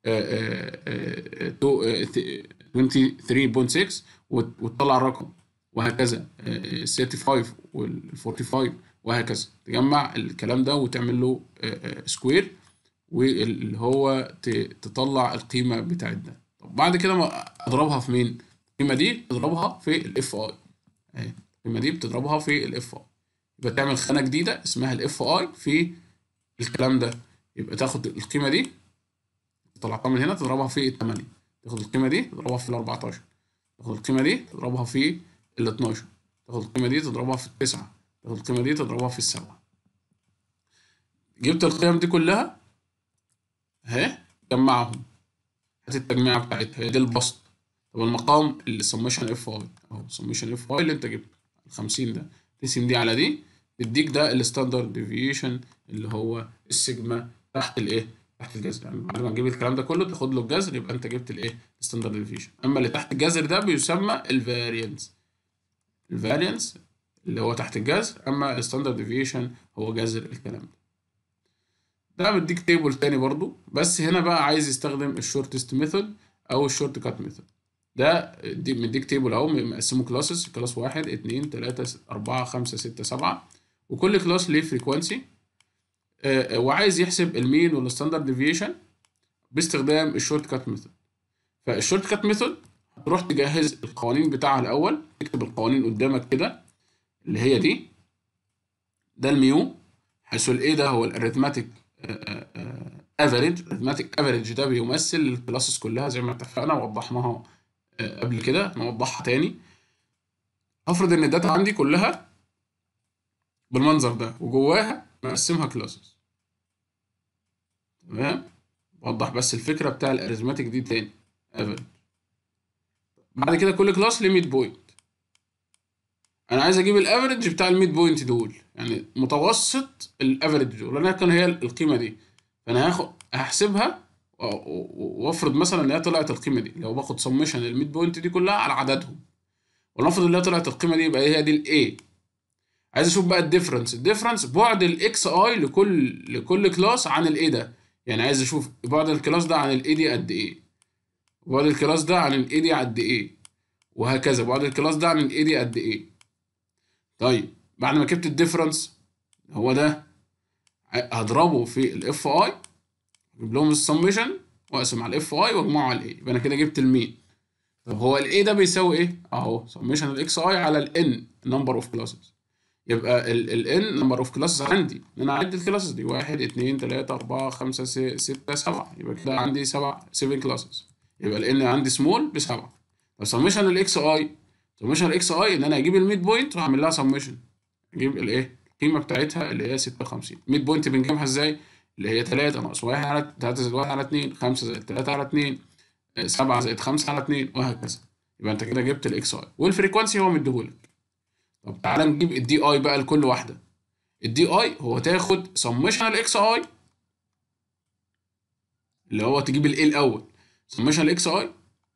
23.6 وتطلع الرقم وهكذا ال 35 وال 45 وهكذا تجمع الكلام ده وتعمل له سكوير واللي هو تطلع القيمة بتاعت ده طب بعد كده ما اضربها في مين؟ القيمة دي تضربها في الاف اي اهي القيمة دي بتضربها في الاف اي يبقى تعمل خانة جديدة اسمها الاف اي في الكلام ده يبقى تاخد القيمة دي تطلعها من هنا تضربها في التمانية تاخد القيمة دي تضربها في الأربعتاشر تاخد القيمة دي تضربها في الاتناشر تاخد القيمة دي تضربها في التسعة تاخد القيمة دي تضربها في السبعة جبت القيم دي كلها اهي جمعهم هات التجميعة بتاعتها هي دي البسط طب المقام السمشن اف اي اهو سمشن اف اي اللي انت جبته ال 50 ده تقسم دي على دي تديك ده الستاندرد ديفيشن اللي هو السيجما تحت الايه تحت الجذر يعني بعد ما تجيب الكلام ده كله تاخد له الجذر يبقى انت جبت الايه الستاندرد ديفيشن اما اللي تحت الجذر ده بيسمى الفاريانس الفاريانس اللي هو تحت الجذر اما الستاندرد ديفيشن هو جذر الكلام ده ده مديك تيبل تاني برضو بس هنا بقى عايز يستخدم الشورتست ميثود او الشورت كات ميثود ده دي مديك تيبل اهو مقسمه كلاسز كلاس واحد اتنين تلاتة أربعة خمسة ستة سبعة وكل كلاس ليه فريكوانسي وعايز يحسب المين والستاندرد ديفيشن باستخدام الشورت كات ميثود فالشورت كات ميثود هتروح تجهز القوانين بتاعها الاول تكتب القوانين قدامك كده اللي هي دي ده الميو حيث الايه ده هو الاريثماتيك افريج اريثماتيك افريج ده بيمثل الكلاسز كلها زي ما اتفقنا ووضحناها قبل كده نوضحها تاني هفرض ان الداتا عندي كلها بالمنظر ده وجواها مقسمها كلاسز تمام وضح بس الفكره بتاع الاريثماتيك دي تاني افريج بعد كده كل كلاس ليه 100 بوينت انا عايز اجيب الافريج بتاع ال 100 بوينت دول يعني متوسط الافريج دول لان كان هي القيمه دي فانا هاخد هحسبها وافرض مثلا ان هي طلعت القيمه دي لو باخد سمشن ال 100 بوينت دي كلها على عددهم ولنفرض ان هي طلعت القيمه دي يبقى هي دي الاي عايز اشوف بقى الديفرنس الديفرنس بعد الاكس اي لكل لكل كلاس عن الاي ده يعني عايز اشوف بعد الكلاس ده عن الاي دي قد ايه بعد الكلاس ده عن الاي دي قد ايه وهكذا بعد الكلاس ده عن الاي دي قد ايه طيب بعد ما جبت الديفرنس هو ده هضربه في الاف اي اجيب لهم السمشن واقسم على الاف اي واجمعه على الاي يبقى انا كده جبت المين طب هو الاي ده بيساوي ايه اهو سمشن الاكس اي على الان نمبر اوف كلاسز يبقى الان نمبر اوف كلاسز عندي ان انا اعد الكلاسز دي واحد اتنين تلاتة اربعة خمسة ستة سبعة يبقى كده عندي سبع 7 كلاسز يبقى الان عندي سمول بسبعة طب سمشن الاكس اي سمشن الاكس اي ان انا اجيب ال 100 بوينت واعمل لها سمشن اجيب الايه القيمه بتاعتها اللي هي 56 100 بوينت بنجيبها ازاي اللي هي 3 ناقص 1 على 3 زائد 1 على 2 5 زائد 3 على 2 7 زائد 5 على 2 وهكذا يبقى انت كده جبت الاكس اي والفريكوانسي هو مديهولك طب تعالى نجيب الدي اي بقى لكل واحده الدي اي هو تاخد سمشن الاكس اي اللي هو تجيب الاي الاول سمشن الاكس اي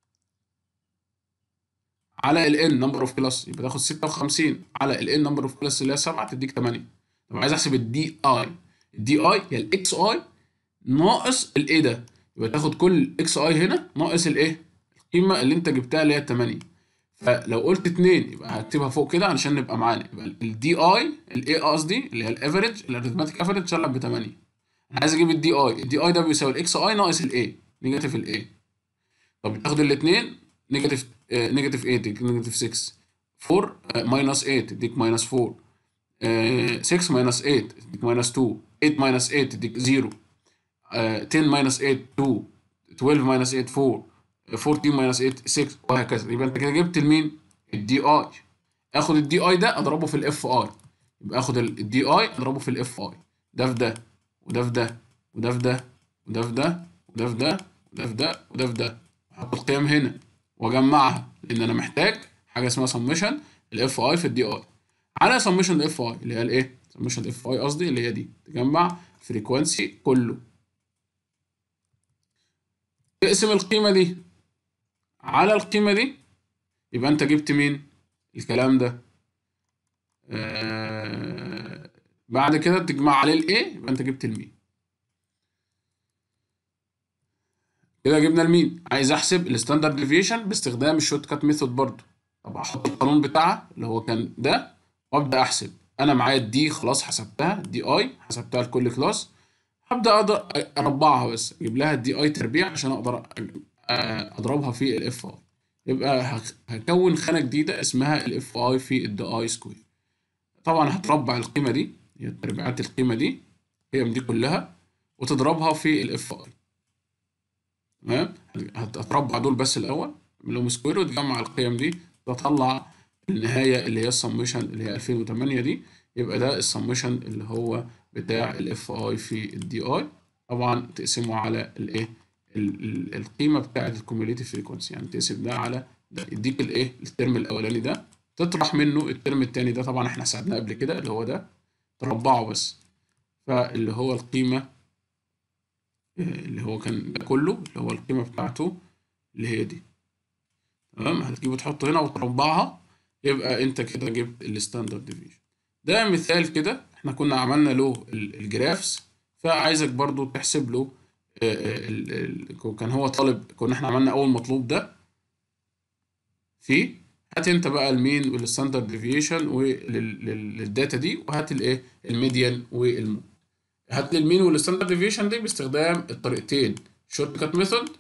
على ال n نمبر اوف كلاس يبقى تاخد 56 على ال n نمبر اوف كلاس اللي هي 7 تديك 8 طب عايز احسب الدي اي الدي اي هي الاكس اي ناقص الايه ده يبقى تاخد كل اكس اي هنا ناقص الايه القيمه اللي انت جبتها اللي هي 8 فلو قلت 2 يبقى هكتبها فوق كده علشان نبقى معانا يبقى الدي اي الاي قصدي اللي هي الافريج الاريثماتيك افريج شلب ب 8 انا عايز اجيب الدي اي الدي اي ده بيساوي الاكس اي ناقص الاي نيجاتيف الاي طب تاخد الاثنين نيجاتيف نيجاتيف 8 تديك نيجاتيف 6 4 ماينس 8 تديك ماينس 4 6 ماينس 8 تديك ماينس 2 8 ماينس 8 تديك 0 10 ماينس 8 2 12 ماينس 8 4 14 ماينس 8 6 وهكذا يبقى انت كده جبت المين الدي اي اخد الدي اي ده اضربه في الاف اي يبقى اخد الدي اي اضربه في الاف اي ده في ده وده في ده وده في ده وده في ده وده في ده وده في ده وده في ده احط القيم هنا واجمعها لان انا محتاج حاجه اسمها سمشن الاف اي في الدي اي على سمشن الاف اي اللي هي الايه سمشن الاف اي قصدي اللي هي دي تجمع فريكوانسي كله تقسم القيمه دي على القيمه دي يبقى انت جبت مين الكلام ده آه بعد كده تجمع عليه الايه يبقى انت جبت المين كده جبنا المين عايز احسب الستاندرد ديفيشن باستخدام الشورت كات ميثود برضه طب احط القانون بتاعها اللي هو كان ده وابدا احسب انا معايا الدي خلاص حسبتها دي اي حسبتها لكل كلاس هبدا اقدر اربعها بس اجيب لها الدي اي تربيع عشان اقدر اضربها في الاف اي يبقى هكون خانه جديده اسمها الاف اي في الدي اي سكوير طبعا هتربع القيمه دي هي تربيعات القيمه دي القيم دي كلها وتضربها في الاف اي تمام هتربع دول بس الاول اعمل لهم سكوير وتجمع القيم دي تطلع النهايه اللي هي السمشن اللي هي 2008 دي يبقى ده السمشن اللي هو بتاع الاف اي في الدي اي طبعا تقسمه على الايه القيمه بتاعه الكوميوليتيف فريكونسي يعني تقسم ده على ده يديك الايه الترم الاولاني ده تطرح منه الترم الثاني ده طبعا احنا حسبناه قبل كده اللي هو ده تربعه بس فاللي هو القيمه اللي هو كان ده كله اللي هو القيمه بتاعته اللي هي دي تمام هتجيبه تحطه هنا وتربعها يبقى انت كده جبت الستاندرد ديفيجن ده مثال كده احنا كنا عملنا له الجرافس فعايزك برضو تحسب له كان هو طالب كنا احنا عملنا اول مطلوب ده فيه هات انت بقى المين والستاندرد ديفيشن للداتا دي وهات الايه الميديان والمود هات لي المين والستاندرد ديفيشن دي باستخدام الطريقتين شورت كات ميثود